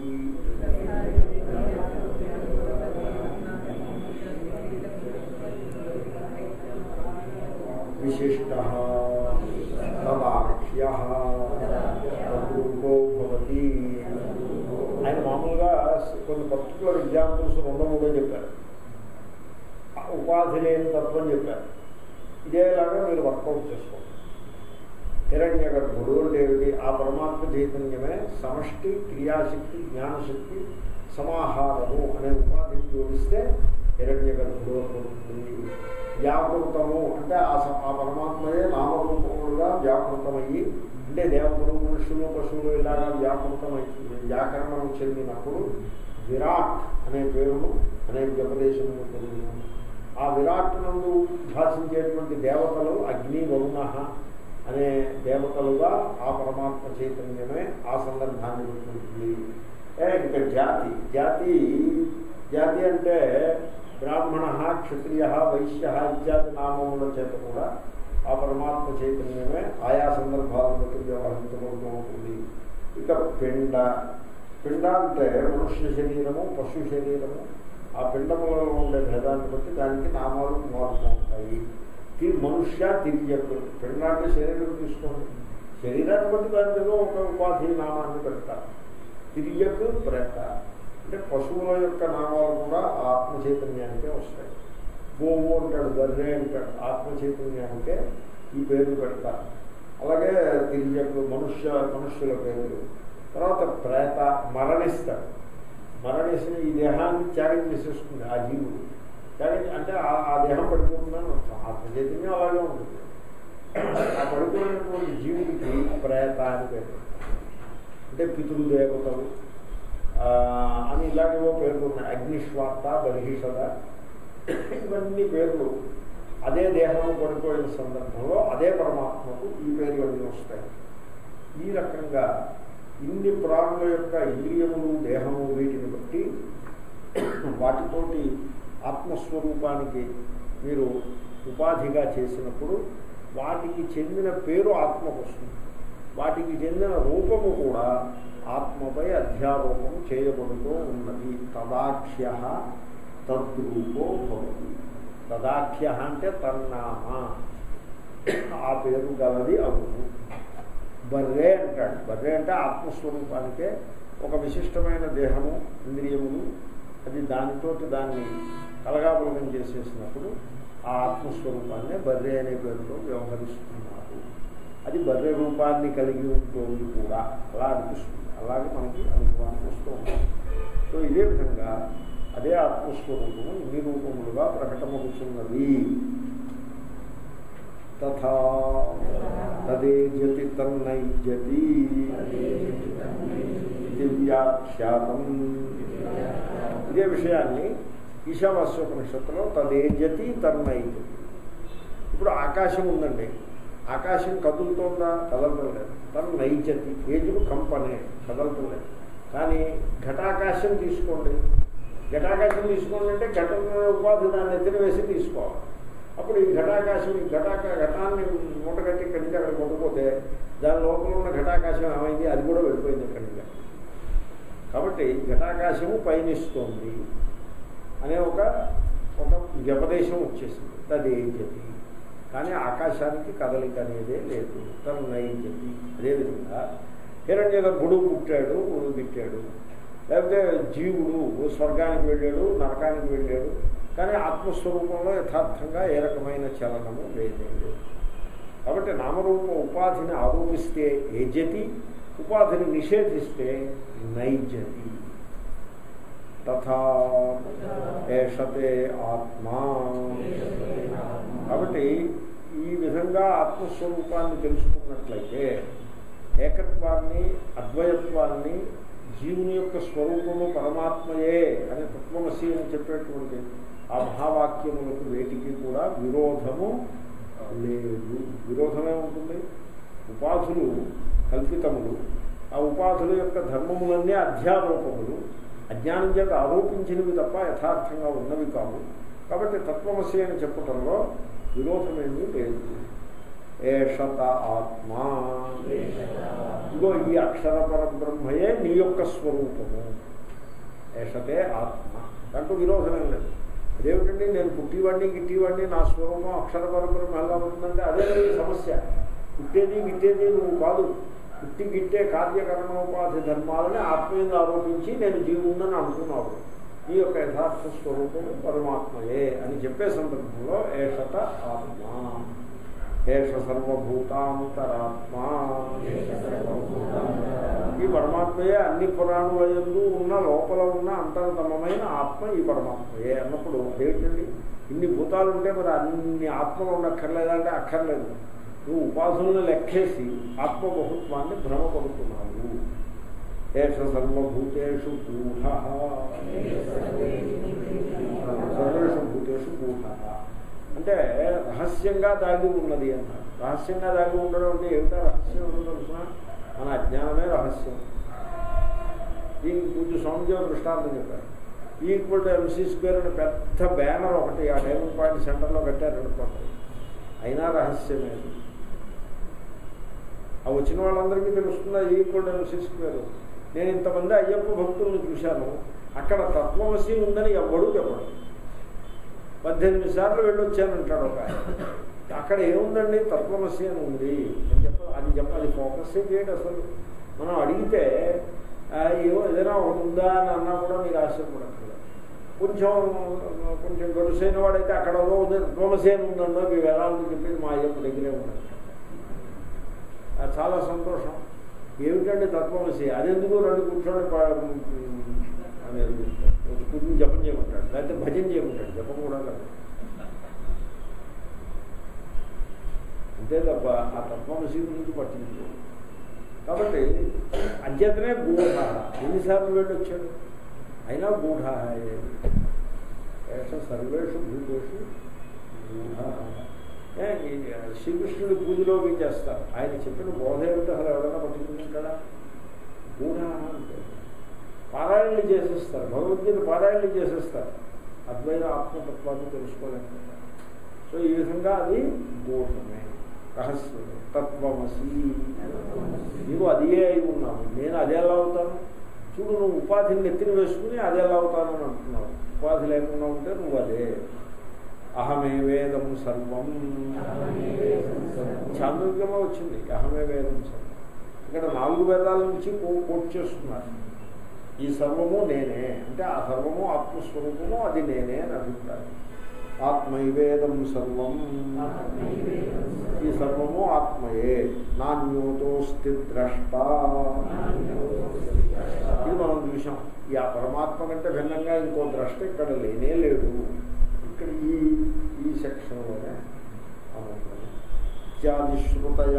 విశిష్ట తదాఖ్య తద్రూపో భవతి ఆయన మామూలుగా కొన్ని పర్టికులర్ ఎగ్జాంపుల్స్ రెండు మూడో చెప్పారు ఆ ఉపాధి లేని తత్వం చెప్పారు ఇదేలాగా మీరు వర్కౌట్ చేసుకోండి హిరణ్య గర్భుడు అంటే ఏమిటి ఆ పరమాత్మ చైతన్యమే సమష్టి క్రియాశక్తి జ్ఞానశక్తి సమాహారము అనే ఉపాధిని జోడిస్తే హిరణ్య గర్భుడు అనుకుంటుంది వ్యాకృతము అంటే ఆ స- ఆ పరమాత్మయే నామరూపములుగా వ్యాకృతమయ్యి అంటే దేవతలు మనుషులు పశువులు ఇలాగా వ్యాకృతమై వ్యాకరణం చెందినప్పుడు విరాట్ అనే పేరును అనే వ్యపదేశము పొందిన ఆ విరాట్ నందు భాషించేటువంటి దేవతలు అగ్ని వరుణ అనే దేవతలుగా ఆ పరమాత్మ చైతన్యమే ఆ సందర్భాన్ని ఉంటుంది ఏ, ఇంకా జాతి జాతి జాతి అంటే బ్రాహ్మణ క్షత్రియ వైశ్య ఇత్యాది నామముల చేత కూడా ఆ పరమాత్మ చైతన్యమే ఆయా సందర్భాలను బట్టి వ్యవహరించబడుతూ ఉంటుంది ఇక పిండ పిండ అంటే మనుష్య శరీరము పశు శరీరము ఆ పిండములలో ఉండే భేదాన్ని బట్టి దానికి నామాలు మారుతూ ఉంటాయి తి- మనుష్య తిరియకు పిండ అంటే శరీరం తీసుకోండి శరీరాన్ని బట్టి దానికి ఏదో ఒక ఉపాధి నామాన్ని పెడతారు తిరియకు ప్రేత అంటే పశువుల యొక్క నామాలు కూడా ఆ ఆత్మ చైతన్యానికే వస్తాయి గోవు అంటాడు బర్రె అంటాడు ఆత్మ చైతన్యానికే ఈ పేర్లు పెడతారు అలాగే తిరియకు మనుష్య మనుష్యుల పేర్లు తర్వాత ప్రేత మరణిస్తాడు మరణించిన ఈ దేహాన్ని త్యాగం చేసేస్తుంది ఆ జీవుడు త్యాగం అంటే ఆ- ఆ దేహం పడిపోతుందని అర్థం ఆత్మ చైతన్యం అలాగే ఉంటుంది ఆ పడిపోయినటువంటి జీవుడికి ప్రేత అని పేరు అంటే పితృదేవతలు ఆ, అని ఇలాంటివో పేర్లు ఉన్నాయి అగ్నిశ్వార్త బర్హిషద ఇవన్నీ పేర్లు అదే దేహము పడిపోయిన సందర్భంలో అదే పరమాత్మకు ఈ పేర్లు అన్నీ వస్తాయి ఈ రకంగా ఇన్ని ప్రాణుల యొక్క ఇంద్రియములు దేహము వీటిని బట్టి వాటితోటి ఆత్మస్వరూపానికి మీరు ఉపాధిగా చేసినప్పుడు వాటికి చెందిన పేరు ఆత్మకు వస్తుంది వాటికి చెందిన రూపము కూడా ఆత్మపై అధ్యారోపం చేయబడుతూ ఉన్నది తదాఖ్య తద్రూపో భవతి తదాఖ్య అంటే తన్నామ ఆ పేరు గలది అవును బర్రే అంటాడు బర్రే అంటే ఆత్మస్వరూపానికే ఒక విశిష్టమైన దేహము ఇంద్రియములు అది దానితోటి దాన్ని కలగాపులగం చేసేసినప్పుడు ఆ ఆత్మస్వరూపాన్నే బర్రె అనే పేరుతో వ్యవహరిస్తున్నారు అది బర్రె రూపాన్ని కలిగి ఉంటుంది కూడా అలా అనిపిస్తుంది అలాగే మనకి అనుభవానికి వస్తూ ఉంటుంది సో ఇదే విధంగా అదే ఆత్మస్వరూపము ఇన్ని రూపములుగా ప్రకటమవుతున్నది తథా తదేజతి తన్నైజతి దివ్యాఖ్యాతం ఇదే విషయాన్ని ఈశావాస్యోపనిషత్తులో తదేజతి తన్నైజతి ఇప్పుడు ఆకాశం ఉందండి ఆకాశం కదులుతోందా కదలలేదు తను నైజతి ఏజులు కంపనే కదలటలేదు కానీ ఘటాకాశం తీసుకోండి ఘటాకాశం తీసుకోండి అంటే ఘటన ఉపాధి దాన్ని ఎత్తిన వేసి తీసుకోవాలి అప్పుడు ఈ ఘటాకాశం ఈ ఘటాక ఘటాన్ని మూటగట్టి ఇక్కడి నుంచి అక్కడ కొట్టుకుపోతే దాని లోపల ఉన్న ఘటాకాశం ఏమైంది అది కూడా వెళ్ళిపోయింది ఇక్కడి నుంచి కాబట్టి ఘటాకాశము పయనిస్తోంది అనే ఒక ఒక వ్యపదేశం వచ్చేసింది తదేజతి కానీ ఆకాశానికి కదలిక అనేదే లేదు తను నైజతి అదేవిధంగా హిరణ్య గర్భుడు పుట్టాడు ఉడు గిట్టాడు లేకపోతే జీవుడు స్వర్గానికి వెళ్ళాడు నరకానికి వెళ్ళాడు కానీ ఆత్మస్వరూపంలో యథార్థంగా ఏ రకమైన చలనము లేదే కాబట్టి నామరూప ఉపాధిని ఆరోపిస్తే ఏజతి ఉపాధిని నిషేధిస్తే నైజతి తథా ఏషతే ఆత్మా కాబట్టి ఈ విధంగా ఆత్మస్వరూపాన్ని తెలుసుకున్నట్లయితే ఏకత్వాన్ని అద్వయత్వాన్ని జీవుని యొక్క స్వరూపము పరమాత్మయే అనే తత్వమసి అని చెప్పేటువంటి ఆ మహావాక్యములకు వేటికి కూడా విరోధము లేదు విరోధమే ఉంటుంది ఉపాధులు కల్పితములు ఆ ఉపాధుల యొక్క ధర్మములన్నీ అధ్యారోపములు అజ్ఞానం చేత ఆరోపించినవి తప్ప యథార్థంగా ఉన్నవి కావు కాబట్టి తత్వమసి అని చెప్పటంలో విరోధమేమీ లేదు ఏషత ఆత్మా ఇగో ఈ అక్షర పరబ్రహ్మయే నీ యొక్క స్వరూపము ఏషతే ఆత్మ దాంట్లో విరోధమేం లేదు అదేమిటండి నేను పుట్టివాడిని గిట్టివాడిని నా స్వరూపం అక్షర పరబ్రహ్మ ఎలా ఉంటుందంటే అదే ఈ సమస్య పుట్టేది గిట్టేది నువ్వు కాదు పుట్టి గిట్టే కార్యకరణోపాధి ధర్మాలని ఆత్మీయంగా ఆరోపించి నేను జీవుందని అనుకున్నావు ఈ యొక్క యథార్థ స్వరూపం పరమాత్మయే అని చెప్పే సందర్భంలో ఏషత ఆత్మ ఏష సర్వభూతాంతరాత్మ ఈ పరమాత్మయే అన్ని పురాణులందు ఉన్న లోపల ఉన్న అంతర్గతమైన ఆత్మ ఈ పరమాత్మయే అన్నప్పుడు అదేంటండి ఇన్ని భూతాలు ఉంటే మరి అన్ని ఆత్మలు ఉండక్కర్లేదా అంటే అక్కర్లేదు నువ్వు ఉపాధులను లెక్కేసి ఆత్మబహుత్వాన్ని భ్రమపడుతున్నావు ఏష సర్వభూతేషు గూఢ సర్వేషు భూతేషు గూఢ అంటే రహస్యంగా దాగి ఉన్నది అన్నారు రహస్యంగా దాగి ఉండడం అంటే ఏమిటా రహస్యం ఉన్నదో తెలుసిన మన అజ్ఞానమే రహస్యం దీనికి పూజ స్వామిజీ దృష్టాంతం చెప్పారు ఈక్వల్ టు ఎంసీ స్క్వేర్ అని పెద్ద బ్యానర్ ఒకటి ఆ డైమండ్ పాయింట్ సెంటర్లో పెట్టారు అనుకోండి అయినా రహస్యమే ఆ వచ్చిన వాళ్ళందరికీ తెలుస్తుందా ఈక్వల్ టు ఎంసీ స్క్వేర్ నేను ఇంతమంది అయ్యప్ప భక్తులను చూశాను అక్కడ తత్వమసి ఉందని ఎవడు చెప్పడు పద్దెనిమిది సార్లు వెళ్ళొచ్చానంటాడు ఒక అక్కడ ఏముందండి తత్వమసి అని ఉంది అని చెప్ప అది చెప్ప అది ఫోకస్ చేయడు అసలు మనం అడిగితే ఏమో ఏదైనా ఒకటి ఉందా అని అన్నా కూడా మీకు ఆశ్చర్యపడక్కర్లేదు కొంచెం కొంచెం గడుసైన వాడైతే అక్కడ తత్వమసి అని ఉందండో మీ వేళాలను చెప్పేది మా అయ్యప్ప దగ్గరే ఉన్నది చాలా సంతోషం ఏమిటండి తత్వమసి అదెందుకు రెండు కూర్చొని అనేది కూర్చుని జపం చేయమంటాడు లేకపోతే భజన చేయమంటాడు జపం కూడా కాదు అంతే తప్ప ఆ తత్వమసి గురించి పట్టించుకో కాబట్టి అధ్యతనే గూఢ ఎన్నిసార్లు వెళ్ళొచ్చాడు అయినా గూఢ ఏష సర్వేషు భూతేషు గూఢ ఏ, ఈ శ్రీకృష్ణుడి పూజలోకి చేస్తారు ఆయన చెప్పిన బోధ ఏమిటో అసలు ఎవరైనా పట్టుకుంటాడా గూఢ అంటే పారాయణలు చేసేస్తారు భగవద్గీత పారాయణలు చేసేస్తారు అద్వైత ఆత్మతత్వాన్ని తెలుసుకోలేకపోతారు సో ఈ విధంగా అది గూఢమే రహస్యమే తత్వమసి నీవు అదే అయి ఉన్నావు నేను అదే ఎలా అవుతాను చూడు నువ్వు ఉపాధిని నెత్తిన వేసుకుని అదే ఎలా అవుతాను అని అంటున్నావు ఉపాధి లేకుండా ఉంటే నువ్వు అదే అహమే వేదం సర్వం చాంద్రోగ్యమో వచ్చింది అహమే వేదం సర్వం ఇక్కడ నాలుగు వేదాల నుంచి కో- కోట్ చేస్తున్నారు ఈ సర్వము నేనే అంటే ఆ సర్వము ఆత్మస్వరూపము అది నేనే అని అభిప్రాయం ఆత్మైవేదం సర్వం ఈ సర్వము ఆత్మయే నాణ్యోతోస్తి ద్రష్ట ఇది మనం చూసాం ఈ ఆ పరమాత్మ కంటే భిన్నంగా ఇంకో ద్రష్ట ఇక్కడ లేనే లేడు ఇక్కడ ఈ ఈ సెక్షన్లోనే అనుకుంటున్నాం ఇత్యాది శ్రుతయ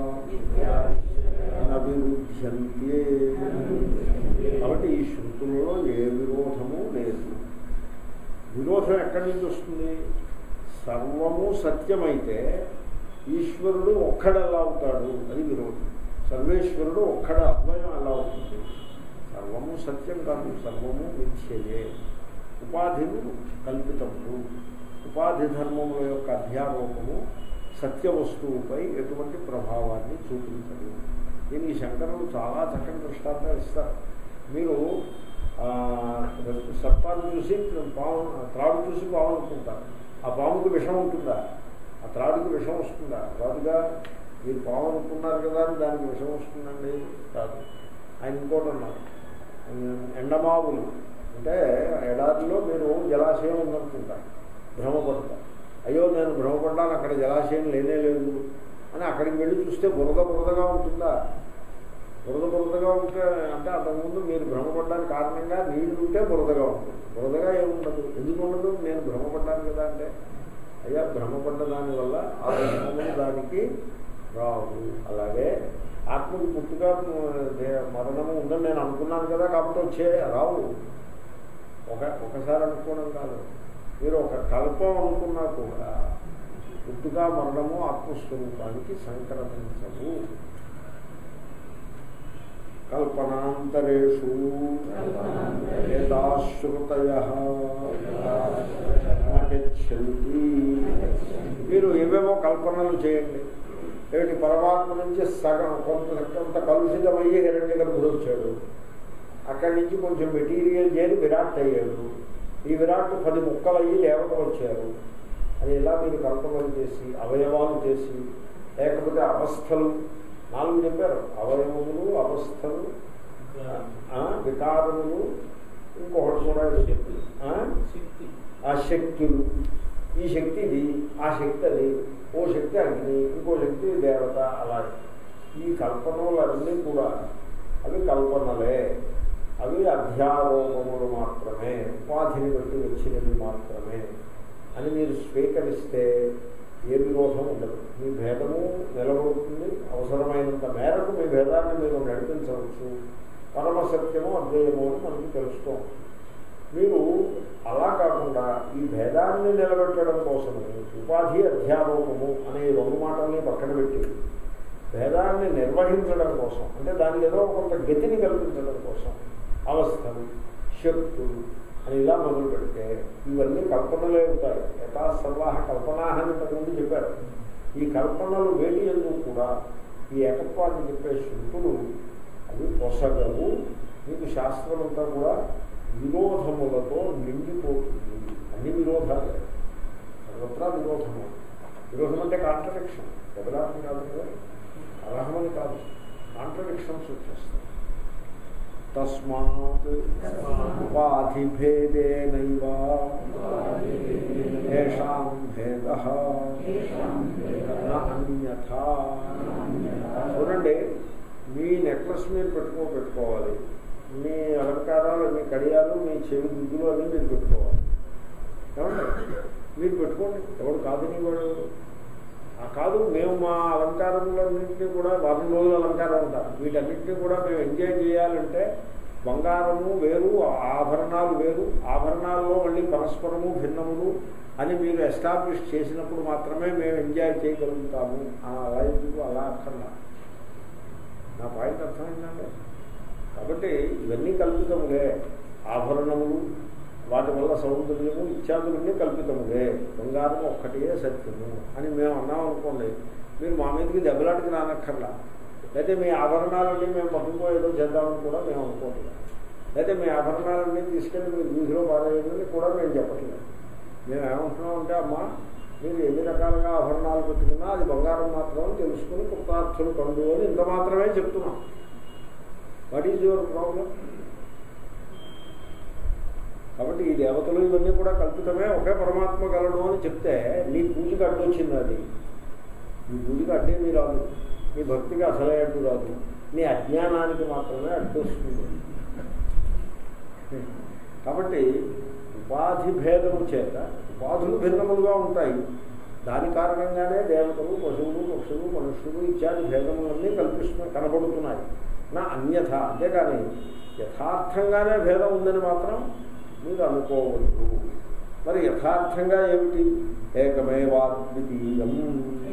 అభివృద్ధ్యంతే కాబట్టి ఈ శృతులలో ఏ విరోధము లేదు విరోధం ఎక్కడి నుంచి వస్తుంది సర్వము సత్యమైతే ఈశ్వరుడు ఒక్కడు ఎలా అవుతాడు అది విరోధం సర్వేశ్వరుడు ఒక్కడ అద్వయం ఎలా అవుతుంది సర్వము సత్యం కాదు సర్వము మిథ్యయే ఉపాధిలు కల్పితములు ఉపాధి ధర్మముల యొక్క అధ్యారోపము సత్య వస్తువుపై ఎటువంటి ప్రభావాన్ని చూపించదు దీనికి శంకరులు చాలా చక్కని దృష్టాంతాలు ఇస్తారు మీరు ఆ, సర్పాన్ని చూసి పాము త్రాడు చూసి పాము అనుకుంటారు ఆ పాముకి విషం ఉంటుందా ఆ త్రాడుకి విషం వస్తుందా రాదుగా మీరు పాము అనుకున్నారు కదా అని దానికి విషం వస్తుందండి కాదు ఆయన ఇంకోటి అన్నారు ఎండమావులు అంటే ఎడారిలో మీరు జలాశయం ఉందనుకుంటారు భ్రమపడతారు అయ్యో నేను భ్రమపడ్డాను అక్కడ జలాశయం లేనే లేదు అని అక్కడికి వెళ్ళి చూస్తే బురద బురదగా ఉంటుందా బురద బురదగా ఉంటే అంటే అంతకుముందు మీరు భ్రమపడ్డానికి కారణంగా నీళ్లు ఉంటే బురదగా ఉంటుంది బురదగా ఏముండదు ఎందుకు ఉండదు నేను భ్రమపడ్డాను కదా అంటే అయ్యా భ్రమపడ్డ దాని వల్ల ఆ భ్రమములు దానికి రావు అలాగే ఆత్మకు పుట్టుగా దే- మరణము ఉందని నేను అనుకున్నాను కదా కాబట్టి వచ్చే రావు ఒక ఒకసారి అనుకోవడం కాదు మీరు ఒక కల్పం అనుకున్నా కూడా పుట్టుగా మరణము ఆత్మస్వరూపానికి సంక్రమించవు కల్పనాంతరేషు ఏతాశ్రుతయ గచ్చంతి మీరు ఏవేవో కల్పనలు చేయండి ఏమిటి పరమాత్మ నుంచి సగం కొంత కొంత కలుషితమయ్యి హిరణ్య గర్భుడు వచ్చాడు అక్కడి నుంచి కొంచెం మెటీరియల్ చేరి విరాట్ అయ్యాడు ఈ విరాట్ పది ముక్కలయ్యి దేవత వచ్చారు అది ఇలా మీరు కల్పనలు చేసి అవయవాలు చేసి లేకపోతే అవస్థలు నాలుగు చెప్పారు అవయవములు అవస్థలు ఆ, వికారములు ఇంకొకటి కూడా ఏదో చెప్పింది ఆ? ఆ శక్తులు ఈ శక్తి ఇది ఆ శక్తి అది ఓ శక్తి అగ్ని ఇంకో శక్తి దేవత అలాగే ఈ కల్పనలన్నీ కూడా అవి కల్పనలే అవి అధ్యారోపములు మాత్రమే ఉపాధిని బట్టి వచ్చినవి మాత్రమే అని మీరు స్వీకరిస్తే ఏ విరోధం ఉండదు మీ భేదము నిలబడుతుంది అవసరమైనంత మేరకు మీ భేదాన్ని మీరు నడిపించవచ్చు పరమసత్యము అద్వయము అని మనకి తెలుస్తోంది మీరు అలా కాకుండా ఈ భేదాన్ని నిలబెట్టడం కోసము ఉపాధి అధ్యారోపము అనే ఈ రెండు మాటల్ని పక్కన పెట్టి భేదాన్ని నిర్వహించడం కోసం అంటే దానికి ఏదో కొంత గతిని కల్పించడం కోసం అవస్థలు శక్తులు అని ఇలా మొదలు పెడితే ఇవన్నీ కల్పనలే అవుతాయి యథా సర్వాహ కల్పనా అని ఇంతకుముందు చెప్పారు ఈ కల్పనలు వేటి ఎందుకు కూడా ఈ ఏకత్వాన్ని చెప్పే శృతులు అవి పొసగవు మీకు శాస్త్రం అంతా కూడా విరోధములతో నిండిపోతుంది అన్ని విరోధాలే సర్వత్రా విరోధము విరోధం అంటే కాంట్రడిక్షన్ ఎదరాహం కాదు కదా అర్హమని కాదు కాంట్రడిక్షన్స్ వచ్చేస్తాయి తస్మాత్ ఉపాధిభేదేనైవ ఏషాం భేద అన్యథా చూడండి మీ నెక్లెస్ మీరు పెట్టుకో పెట్టుకోవాలి మీ అలంకారాలు మీ కడియాలు మీ చెవి దిద్దులు అన్నీ మీరు పెట్టుకోవాలి ఏమండి మీరు పెట్టుకోండి ఎవడు కాదని వాడు ఆ కాదు మేము మా అలంకారములన్నింటినీ కూడా వారం రోజుల అలంకారం ఉంటారు వీటన్నింటినీ కూడా మేము ఎంజాయ్ చేయాలంటే బంగారము వేరు ఆభరణాలు వేరు ఆభరణాల్లో మళ్ళీ పరస్పరము భిన్నములు అని మీరు ఎస్టాబ్లిష్ చేసినప్పుడు మాత్రమే మేము ఎంజాయ్ చేయగలుగుతాము అని అలా ఎందుకు అలా అక్కర్లా నా పాయింట్ అర్థమైందండి కాబట్టి ఇవన్నీ కల్పితములే ఆభరణములు వాటి వల్ల సౌందర్యము ఇత్యాదులన్నీ కల్పితములే బంగారం ఒక్కటే సత్యము అని మేము అన్నాం అనుకోండి మీరు మా మీదకి దెబ్బలాటికి రానక్కర్లా అయితే మీ ఆభరణాలన్నీ మేము పట్టుకుపోయేదో చేద్దామని కూడా మేము అనుకోవట్లేదు అయితే మీ ఆభరణాలన్నీ తీసుకెళ్ళి మీరు వీధిలో పారేయదని కూడా మేము చెప్పట్లేదు మేము ఏమంటున్నాం అంటే అమ్మా మీరు ఎన్ని రకాలుగా ఆభరణాలు పెట్టుకున్నా అది బంగారం మాత్రం తెలుసుకుని కృతార్థులు కండు అని ఇంత మాత్రమే చెప్తున్నాం వాట్ ఈజ్ యువర్ ప్రాబ్లం కాబట్టి ఈ దేవతలు ఇవన్నీ కూడా కల్పితమే ఒకే పరమాత్మ గలడు అని చెప్తే నీ పూజకి అడ్డొచ్చింది అది నీ పూజకి అడ్డేమీ రాదు నీ భక్తికి అసలే అడ్డు రాదు నీ అజ్ఞానానికి మాత్రమే అడ్డు వస్తుంది కాబట్టి ఉపాధి భేదము చేత ఉపాధులు భిన్నములుగా ఉంటాయి దాని కారణంగానే దేవతలు పశువులు పక్షులు మనుషులు ఇత్యాది భేదములన్నీ కల్పిస్తు కనబడుతున్నాయి నా అన్యథ అంతేకాని యథార్థంగానే భేదం ఉందని మాత్రం మీరు అనుకోవద్దు మరి యథార్థంగా ఏమిటి ఏకమేవాద్వితీయం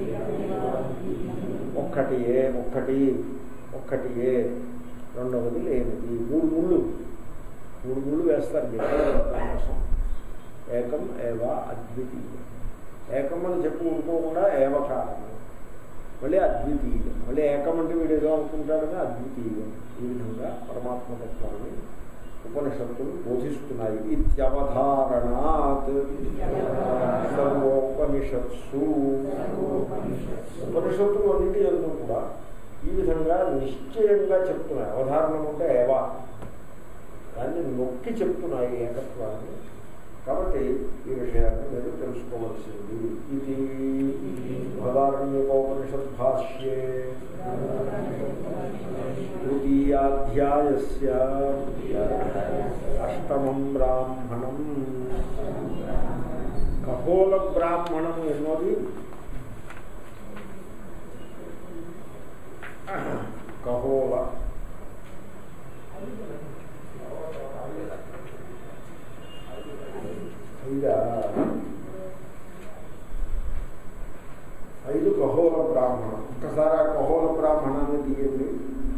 ఒక్కటియే ఒక్కటి ఒక్కటియే రెండవది లేనిది మూడు ముళ్ళు మూడు ముళ్ళు వేస్తారు చెప్పడం కోసం ఏకం ఏవా అద్వితీయం ఏకం అని చెప్పి ఊరుకోకుండా ఏవకారం మళ్ళీ అద్వితీయం మళ్ళీ ఏకం అంటే వీడు ఏదో అనుకుంటాడని అద్వితీయం ఈ విధంగా పరమాత్మ తత్వాన్ని ఉపనిషత్తులు బోధిస్తున్నాయి ఇత్యవధారణాత్ సర్వోపనిషత్సు ఉపనిషత్తులు అన్నిటి ఎందుకు కూడా ఈ విధంగా నిశ్చయంగా చెప్తున్నాయి అవధారణం అంటే ఏవా దాన్ని నొక్కి చెప్తున్నాయి ఏకత్వాన్ని కాబట్టి ఈ విషయాన్ని మీరు తెలుసుకోవలసింది ఇది బదారణ్యోపనిషత్ భాష్యే తృతీయాధ్యాయస్య అష్టమం బ్రాహ్మణం కహోల బ్రాహ్మణం ఎన్నోది కహోల ఐదా ఐదు కహోల బ్రాహ్మణం ఒక్కసారి ఆ కహోల బ్రాహ్మణాన్ని తీయండి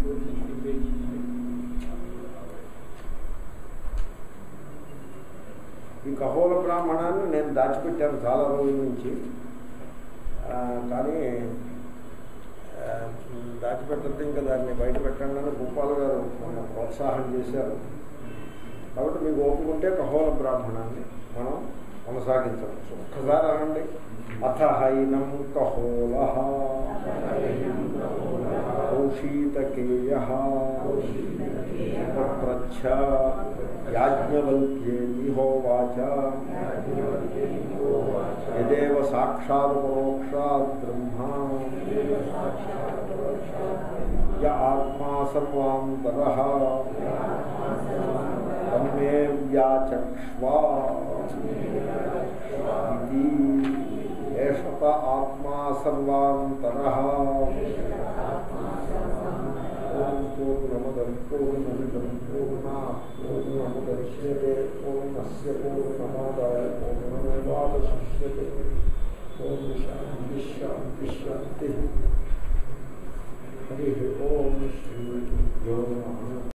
ఈ కహోల బ్రాహ్మణాన్ని నేను దాచిపెట్టాను చాలా రోజుల నుంచి ఆ, కానీ ఆ, దాచిపెట్టద్దు ఇంకా దాన్ని బయట పెట్టండి అని భూపాల్ గారు మన ప్రోత్సాహం చేశారు కాబట్టి మీకు ఓపుకుంటే కహోల బ్రాహ్మణాన్ని మనం కొనసాగించవచ్చు ఒక్కసారి అనండి అథ హైనం కహోల కౌశీతకేయ ప్రచ్ఛ యాజ్ఞవల్క్యేతి హోవాచ యదేవ సాక్షాత్ పరోక్షాత్ బ్రహ్మ య ఆత్మా సర్వాంతర తన్మే వ్యాచక్ష్వా ఇది ఏషత ఆత్మా సర్వాంతర ఓం పూర్ణమదం పూర్ణమిదం పూర్ణా పూర్ణముద్యతే పూర్ణస్య పూర్ణమాదాయ పూర్ణమేవాశిష్యతే ఓం శాంతి శాంతి శాంతి హరి ఓం శ్రీ